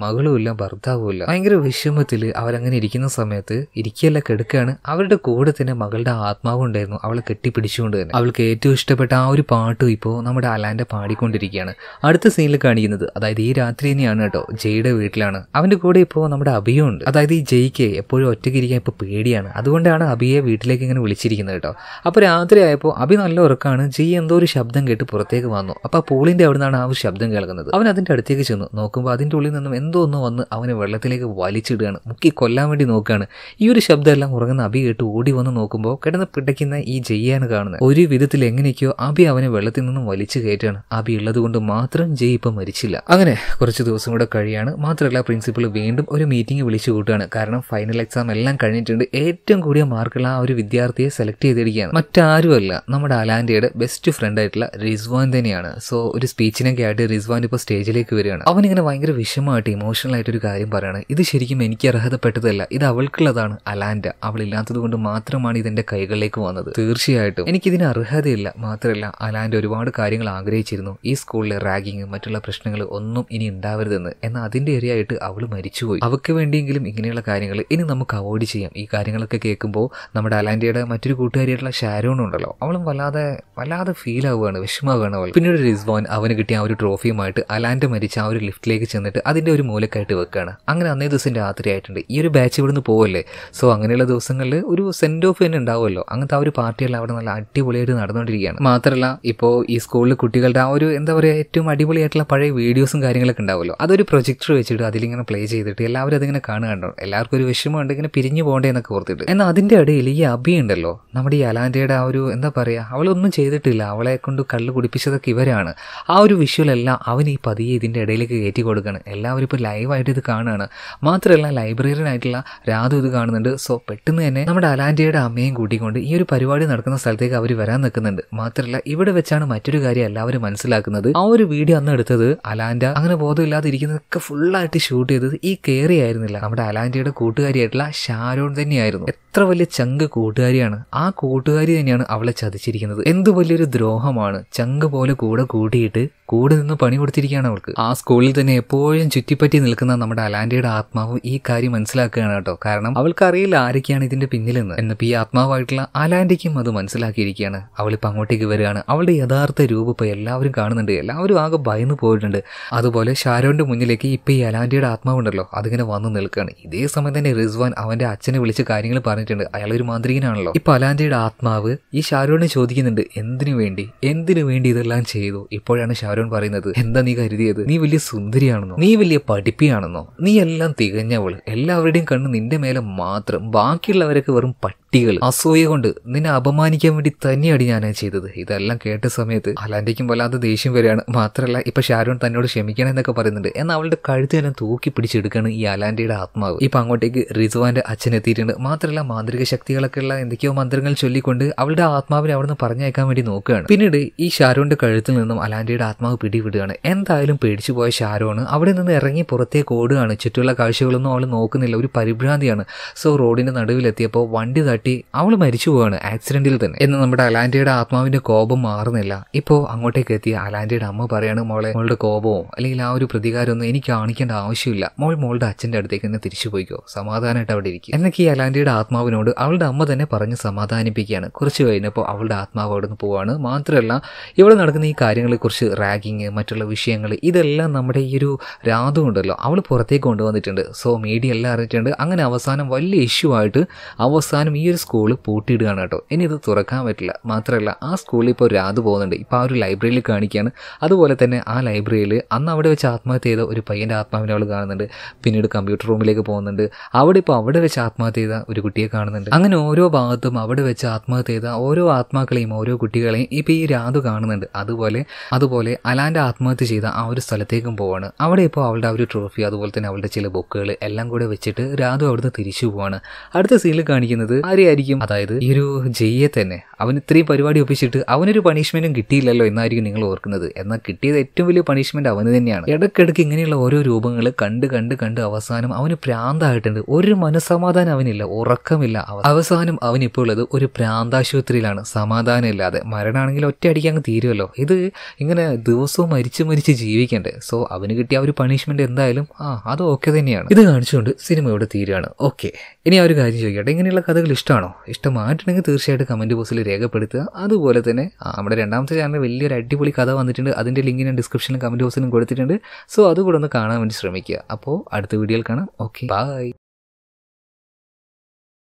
ഭാര്യയുമില്ല ഭർത്താവുമില്ല ഭയങ്കര വിഷമത്തിൽ അവരങ്ങനെ ഇരിക്കുന്ന സമയത്ത് ഇരിക്കുകയല്ല കിടക്കുകയാണ് അവരുടെ കൂടെ തന്നെ മകളുടെ ആത്മാവ് ഉണ്ടായിരുന്നു അവളെ കെട്ടിപ്പിടിച്ചുകൊണ്ട് തന്നെ അവൾക്ക് ഏറ്റവും ഇഷ്ടപ്പെട്ട ആ ഒരു പാട്ടും ഇപ്പോൾ നമ്മുടെ അലാൻ്റെ പാടിക്കൊണ്ടിരിക്കുകയാണ് അടുത്ത സീനിൽ കാണിക്കുന്നത് അതായത് ഈ രാത്രി തന്നെയാണ് കേട്ടോ ജയ്യുടെ വീട്ടിലാണ് അവന്റെ കൂടെ ഇപ്പോൾ നമ്മുടെ അഭിയും ഉണ്ട് അതായത് ഈ ജയ്ക്ക് എപ്പോഴും ഒറ്റയ്ക്ക് ഇരിക്കാൻ ഇപ്പോൾ പേടിയാണ് അതുകൊണ്ടാണ് അഭിയെ വീട്ടിലേക്ക് ഇങ്ങനെ വിളിച്ചിരിക്കുന്നത് കേട്ടോ അപ്പോൾ രാത്രി ആയപ്പോൾ അഭി നല്ല ഉറക്കാണ് ജയ് എന്തോ ഒരു ശബ്ദം കേട്ട് പുറത്തേക്ക് വന്നു അപ്പോൾ ആ പൂളിന്റെ അവിടെ നിന്നാണ് ആ ഒരു ശബ്ദം കേൾക്കുന്നത് അവൻ അതിന്റെ അടുത്തേക്ക് ചെന്നു നോക്കുമ്പോൾ അതിന്റെ ഉള്ളിൽ നിന്നും എന്തോ ഒന്ന് വന്ന് അവനെ വെള്ളത്തിലേക്ക് വലിച്ചിടുകയാണ് മുക്കി കൊല്ലാൻ വേണ്ടി നോക്കുകയാണ് ഈ ഒരു ശബ്ദം എല്ലാം ഉറങ്ങുന്ന അഭി കേട്ട് ഓടി വന്ന് നോക്കുമ്പോൾ കിടന്ന് പിടയ്ക്കുന്ന ഈ ജയ്യാണ് കാണുന്നത് ഒരു വിധത്തിൽ എങ്ങനെയൊക്കെയോ അഭി അവനെ വെള്ളത്തിൽ നിന്നും വലിച്ചു കയറ്റാണ് അഭി ഉള്ളത് കൊണ്ട് മാത്രം ജയ് ഇപ്പം മരിച്ചില്ല അങ്ങനെ കുറച്ച് ദിവസം കൂടെ കഴിയാണ് മാത്രമല്ല പ്രിൻസിപ്പൾ വീണ്ടും ഒരു മീറ്റിംഗ് വിളിച്ചു കൂട്ടുകയാണ് കാരണം ഫൈനൽ എക്സാം എല്ലാം കഴിഞ്ഞിട്ടുണ്ട് ഏറ്റവും കൂടിയ മാർക്കുള്ള ആ ഒരു വിദ്യാർത്ഥിയെ സെലക്ട് ചെയ്തിരിക്കുകയാണ് മറ്റാരുമല്ല നമ്മുടെ അലാൻഡയുടെ ബെസ്റ്റ് ഫ്രണ്ട് ആയിട്ടുള്ള റിസ്വാൻ തന്നെയാണ് സോ ഒരു സ്പീച്ചിനൊക്കെ ആയിട്ട് റിസ്വാൻ ഇപ്പോൾ സ്റ്റേജിലേക്ക് വരികയാണ് അവനിങ്ങനെ ഭയങ്കര വിഷമമായിട്ട് ഇമോഷണൽ ആയിട്ട് ഒരു കാര്യം പറയാണ് ഇത് ശരിക്കും എനിക്ക് അർഹതപ്പെട്ടതല്ല ഇത് അവൾക്കുള്ളതാണ് അലാൻഡ അവളില്ലാത്തത് കൊണ്ട് മാത്രമാണ് ഇതെന്റെ കൈകളിലേക്ക് വന്നത് തീർച്ചയായിട്ടും എനിക്കിതിന് അർഹതയില്ല മാത്രമല്ല അലാൻഡ ഒരുപാട് കാര്യങ്ങൾ ആഗ്രഹിച്ചിരുന്നു ഈ സ്കൂളിലെ റാഗിങ് മറ്റുള്ള പ്രശ്നങ്ങൾ ഒന്നും ഇനി ഉണ്ടാവരുതെന്ന് എന്നാൽ അതിന്റെ ഇരയായിട്ട് അവൾ മരിച്ചുപോയി അവൾക്ക് വേണ്ടിയെങ്കിലും ഇങ്ങനെയുള്ള കാര്യങ്ങൾ ഇനി നമുക്ക് അവോയ്ഡ് ചെയ്യാം ഈ കാര്യങ്ങളൊക്കെ കേൾക്കുമ്പോൾ നമ്മുടെ അലാൻഡയുടെ മറ്റൊരു കൂട്ടുകാരിയായിട്ടുള്ള ഷാരോൺ ഉണ്ടല്ലോ അവളും വല്ലാതെ വല്ലാതെ ഫീൽ ആവുകയാണ് വിഷമാവുകയാണ് അവൾ പിന്നീട് റിസ്വാൻ അവന് കിട്ടിയ ആ ഒരു ട്രോഫിയുമായിട്ട് അലാൻഡ മരിച്ച ആ ഒരു ലിഫ്റ്റിലേക്ക് ചെന്നിട്ട് അതിന്റെ ഒരു മൂലക്കായിട്ട് വെക്കുകയാണ് അങ്ങനെ അന്നേ ദിവസം രാത്രി ആയിട്ടുണ്ട് ഈ ഒരു ബാച്ച് ഇവിടുന്ന് പോവല്ലേ സോ അങ്ങനെയുള്ള ദിവസങ്ങളിൽ ഒരു സെൻഡ് ഓഫ് തന്നെ ഉണ്ടാവുമല്ലോ അങ്ങനത്തെ ആ ഒരു പാർട്ടിയെല്ലാം അവിടെ നല്ല അടിപൊളിയായിട്ട് നടന്നുകൊണ്ടിരിക്കുകയാണ് മാത്രമല്ല ഇപ്പോൾ ഈ സ്കൂളിൽ കുട്ടികളുടെ ആ ഒരു എന്താ പറയുക ഏറ്റവും അടിപൊളിയായിട്ടുള്ള പഴയ വീഡിയോസും കാര്യങ്ങളൊക്കെ ഉണ്ടാവുമല്ലോ അതൊരു പ്രൊജക്ടർ വെച്ചിട്ട് അതിലിങ്ങനെ പ്ലേ ചെയ്തിട്ട് എല്ലാവരും അതിങ്ങനെ കാണുകയുണ്ടോ എല്ലാവർക്കും ഒരു വിഷമമുണ്ട് ഇങ്ങനെ പിരിഞ്ഞു പോകണ്ടേ എന്നൊക്കെ ഓർത്തിട്ട് എന്നാൽ അതിന്റെ ഇടയിൽ ഈ അബി ഉണ്ടല്ലോ നമ്മുടെ ഈ അലാൻഡയുടെ ആ ഒരു എന്താ പറയുക അവളൊന്നും ചെയ്തിട്ടില്ല അവളെ കൊണ്ട് കള്ള് കുടിപ്പിച്ചതൊക്കെ ഇവരാണ് ആ ഒരു വിഷ്വലെല്ലാം അവൻ ഈ പതിയെ ഇതിന്റെ ഇടയിലേക്ക് കയറ്റി കൊടുക്കുകയാണ് എല്ലാവരും ഇപ്പോൾ ലൈവായിട്ട് ഇത് കാണുകയാണ് മാത്രമല്ല ലൈബ്രറിയനായിട്ടുള്ള രാധു ഇത് കാണുന്നുണ്ട് സോ പെട്ടെന്ന് തന്നെ നമ്മുടെ അലാൻഡയുടെ അമ്മയും കൂട്ടിക്കൊണ്ട് ഈ ഒരു പരിപാടി നടക്കുന്ന സ്ഥലത്തേക്ക് അവർ വരാൻ നിൽക്കുന്നുണ്ട് മാത്രമല്ല ഇവിടെ വെച്ചാണ് മറ്റൊരു കാര്യം എല്ലാവരും മനസ്സിലാക്കുന്നത് ആ ഒരു വീഡിയോ അന്ന് എടുത്തത് അലാൻഡ അങ്ങനെ ബോധമില്ലാതെ ഇരിക്കുന്നതൊക്കെ ഫുള്ളായിട്ട് ഷൂട്ട് ചെയ്തത് ഈ കേറി ആയിരുന്നില്ല നമ്മുടെ അലാൻഡയുടെ കൂട്ടുകാരിയായിട്ടുള്ള ഷാരോൺ തന്നെയായിരുന്നു എത്ര വലിയ ചങ്ക് കൂട്ടുകാരിയാണ് ആ കൂട്ടുകാരി തന്നെയാണ് അവളെ ചതിച്ചിരിക്കുന്നത് എന്ത് വലിയൊരു ദ്രോഹമാണ് ചങ്ക് പോലെ കൂടെ കൂട്ടിയിട്ട് കൂടെ നിന്ന് പണി കൊടുത്തിരിക്കുകയാണ് അവൾക്ക് ആ സ്കൂളിൽ തന്നെ എപ്പോഴും ചുറ്റിപ്പറ്റി നിൽക്കുന്ന നമ്മുടെ അലാൻഡയുടെ ആത്മാവ് ഈ കാര്യം മനസ്സിലാക്കുകയാണ് കേട്ടോ കാരണം അവൾക്ക് അറിയില്ല ആരൊക്കെയാണ് ഇതിന്റെ പിന്നിലെന്ന് എന്നിപ്പോ ഈ ആത്മാവായിട്ടുള്ള അലാൻഡയ്ക്കും അത് മനസ്സിലാക്കിയിരിക്കുകയാണ് അവളിപ്പോൾ അങ്ങോട്ടേക്ക് വരികയാണ് അവളുടെ യഥാർത്ഥ രൂപം ഇപ്പോൾ എല്ലാവരും കാണുന്നുണ്ട് എല്ലാവരും ആകെ ഭയന്ന് പോയിട്ടുണ്ട് അതുപോലെ ഷാരോന്റെ മുന്നിലേക്ക് ഇപ്പൊ ഈ അലാൻഡയുടെ ആത്മാവുണ്ടല്ലോ അതിങ്ങനെ വന്നു നിൽക്കുകയാണ് ഇതേ സമയം തന്നെ റിസ്വാൻ അവന്റെ അച്ഛനെ വിളിച്ച് കാര്യങ്ങൾ പറഞ്ഞിട്ടുണ്ട് അയാൾ ഒരു മാന്ത്രികനാണല്ലോ ഇപ്പൊ അലാൻഡയുടെ ആത്മാവ് ഈ ഷാരോനെ ചോദിക്കുന്നുണ്ട് എന്തിനു വേണ്ടി എന്തിനു വേണ്ടി ഇതെല്ലാം ചെയ്തു ഇപ്പോഴാണ് ഷാരോൺ പറയുന്നത് എന്താ നീ കരുതിയത് നീ വലിയ സുന്ദരിയാണെന്നോ നീ വലിയ പഠിപ്പിയാണെന്നോ നീ എല്ലാം തികഞ്ഞവള് എല്ലാവരുടെയും കണ്ണ് നിന്റെ മേലെ മാത്രം ബാക്കിയുള്ളവരൊക്കെ വെറും പട്ടികൾ അസൂയ കൊണ്ട് നിന്നെ അപമാനിക്കാൻ വേണ്ടി തന്നെയാണ് ഞാൻ ചെയ്തത് ഇതെല്ലാം കേട്ട സമയത്ത് അലാൻഡയ്ക്കും വല്ലാതെ ദേഷ്യം വരികയാണ് മാത്രമല്ല ഇപ്പൊ ഷാരോൺ തന്നോട് ക്ഷമിക്കണം എന്നൊക്കെ പറയുന്നുണ്ട് എന്നാൽ അവളുടെ കഴുത്ത് തന്നെ തൂക്കി പിടിച്ചെടുക്കാണ് ഈ അലാൻഡയുടെ ആത്മാവ് ഇപ്പൊ അങ്ങോട്ടേക്ക് റിസുവാന്റെ അച്ഛൻ എത്തിയിട്ടുണ്ട് മാത്രമല്ല മാന്ത്രിക ശക്തികളൊക്കെ ഉള്ള എന്തൊക്കെയോ മന്ത്രങ്ങൾ ചൊല്ലിക്കൊണ്ട് അവളുടെ ആത്മാവിനെ അവിടുന്ന് പറഞ്ഞയക്കാൻ വേണ്ടി നോക്കുകയാണ് പിന്നീട് ഈ ഷാരോന്റെ കഴുത്തിൽ നിന്നും അലാൻഡയുടെ ആത്മാവ് പിടിവിടുകയാണ് എന്തായാലും പേടിച്ചു പോയ ഷാരോണ് അവിടെ നിന്ന് ഇറങ്ങി പുറത്തേക്ക് ഓടുകയാണ് ചുറ്റുമുള്ള കാഴ്ചകളൊന്നും അവൾ നോക്കുന്നില്ല ഒരു പരിഭ്രാന്തിയാണ് സോ റോഡിന്റെ നടുവിലെത്തിയപ്പോൾ വണ്ടി തട്ടി അവൾ മരിച്ചു പോവാണ് ആക്സിഡന്റിൽ തന്നെ എന്ന് നമ്മുടെ അലാൻഡയുടെ ആത്മാവിന്റെ കോപം മാറുന്നില്ല ഇപ്പോൾ അങ്ങോട്ടേക്ക് എത്തിയ അലാൻഡയുടെ അമ്മ പറയാണ് മോളെ മോളുടെ കോപമോ അല്ലെങ്കിൽ ആ ഒരു പ്രതികാരമൊന്നും എനിക്ക് കാണിക്കേണ്ട ആവശ്യമില്ല മോൾ മോളുടെ അച്ഛന്റെ അടുത്തേക്ക് തന്നെ തിരിച്ചു പോയിക്കോ സമാധാനമായിട്ട് അവിടെ ഇരിക്കും എന്നൊക്കെ ഈ അലാൻഡയുടെ ആത്മാവിനോട് അവളുടെ അമ്മ തന്നെ പറഞ്ഞ് സമാധാനിപ്പിക്കുകയാണ് കുറച്ച് കഴിഞ്ഞപ്പോൾ അവളുടെ ആത്മാവ് അവിടെ നിന്ന് പോവാണ് മാത്രമല്ല ഇവിടെ നടക്കുന്ന ഈ കാര്യങ്ങളെക്കുറിച്ച് റാഗിങ് മറ്റുള്ള വിഷയങ്ങൾ ഇതെല്ലാം നമ്മുടെ ഈ ഒരു രാധു ഉണ്ടല്ലോ അവൾ പുറത്തേക്ക് കൊണ്ടുവന്നിട്ടുണ്ട് സോ മീഡിയ എല്ലാം അറിഞ്ഞിട്ടുണ്ട് അങ്ങനെ അവസാനം വലിയ ഇഷ്യൂ ആയിട്ട് അവസാനം ഈ ഒരു സ്കൂൾ പൂട്ടിയിടുകയാണ് കേട്ടോ ഇനി ഇത് തുറക്കാൻ പറ്റില്ല മാത്രമല്ല ആ സ്കൂളിൽ ഇപ്പോൾ രാധു പോകുന്നുണ്ട് ഇപ്പോൾ ആ ഒരു ലൈബ്രറിയിൽ കാണിക്കുകയാണ് അതുപോലെ തന്നെ ആ ലൈബ്രറിയിൽ അന്ന് അവിടെ വെച്ച് ആത്മഹത്യ ചെയ്ത ഒരു പയ്യൻ്റെ ആത്മാവിനെ അവൾ കാണുന്നുണ്ട് പിന്നീട് കമ്പ്യൂട്ടർ റൂമിലേക്ക് പോകുന്നുണ്ട് അവിടെ ഇപ്പോൾ അവിടെ വെച്ച് ആത്മഹത്യ ചെയ്ത ഒരു കുട്ടിയെ കാണുന്നുണ്ട് അങ്ങനെ ഓരോ ഭാഗത്തും അവിടെ വെച്ച് ആത്മഹത്യ ചെയ്ത ഓരോ ആത്മാക്കളെയും ഓരോ കുട്ടികളെയും ഇപ്പോൾ ഈ രാധു കാണുന്നുണ്ട് അതുപോലെ അതുപോലെ അലാൻ്റെ ആത്മഹത്യ ചെയ്ത ആ ഒരു സ്ഥലത്തേക്കും പോവാണ് അവിടെ ഇപ്പോൾ അവളുടെ ആ ഒരു ട്രോഫി അതുപോലെ തന്നെ അവളുടെ ചില ബുക്കുകൾ എല്ലാം കൂടെ വെച്ചിട്ട് രാധു അവിടുന്ന് തിരിച്ചു പോവാണ് അടുത്ത സീനിൽ കാണിക്കുന്നത് ആ കാര്യമായിരിക്കും അതായത് ഈ ഒരു ജയ്യെ തന്നെ അവൻ ഇത്രയും പരിപാടി ഒപ്പിച്ചിട്ട് അവനൊരു പണിഷ്മെന്റും കിട്ടിയില്ലല്ലോ എന്നായിരിക്കും നിങ്ങൾ ഓർക്കുന്നത് എന്നാൽ കിട്ടിയത് ഏറ്റവും വലിയ പണിഷ്മെന്റ് അവന് തന്നെയാണ് ഇടയ്ക്കിടയ്ക്ക് ഇങ്ങനെയുള്ള ഓരോ രൂപങ്ങൾ കണ്ട് കണ്ട് കണ്ട് അവസാനം അവന് പ്രാന്തായിട്ടുണ്ട് ഒരു മനസ്സമാധാനം അവനില്ല ഉറക്കമില്ല അവ- അവസാനം അവൻ ഇപ്പോൾ ഉള്ളത് ഒരു പ്രാന്താശുപത്രിയിലാണ് സമാധാനം ഇല്ലാതെ മരണമാണെങ്കിൽ ഒറ്റയടിക്ക് അങ്ങ് തീരുമല്ലോ ഇത് ഇങ്ങനെ ദിവസവും മരിച്ചു മരിച്ച് ജീവിക്കണ്ടേ സോ അവന് കിട്ടിയ ആ ഒരു പണിഷ്മെന്റ് എന്തായാലും ആ അത് ഓക്കെ തന്നെയാണ് ഇത് കാണിച്ചുകൊണ്ട് സിനിമ ഇവിടെ തീരുകയാണ് ഓക്കെ ഇനി ആ ഒരു കാര്യം ചോദിക്കട്ടെ ഇങ്ങനെയുള്ള കഥകൾ ഇഷ്ടമാണോ ഇഷ്ടമായിട്ടുണ്ടെങ്കിൽ തീർച്ചയായിട്ടും കമന്റ് ബോക്സിൽ രേഖപ്പെടുത്തുക അതുപോലെ തന്നെ ആ, നമ്മുടെ രണ്ടാമത്തെ ചാനൽ വലിയൊരു അടിപൊളി കഥ വന്നിട്ടുണ്ട് അതിന്റെ ലിങ്ക് ഞാൻ ഡിസ്ക്രിപ്ഷനിലും കമന്റ് ബോക്സിലും കൊടുത്തിട്ടുണ്ട് സോ അതുകൂടെ ഒന്ന് കാണാൻ വേണ്ടി ശ്രമിക്കുക അപ്പോൾ അടുത്ത വീഡിയോയിൽ കാണാം ഓക്കെ ബൈ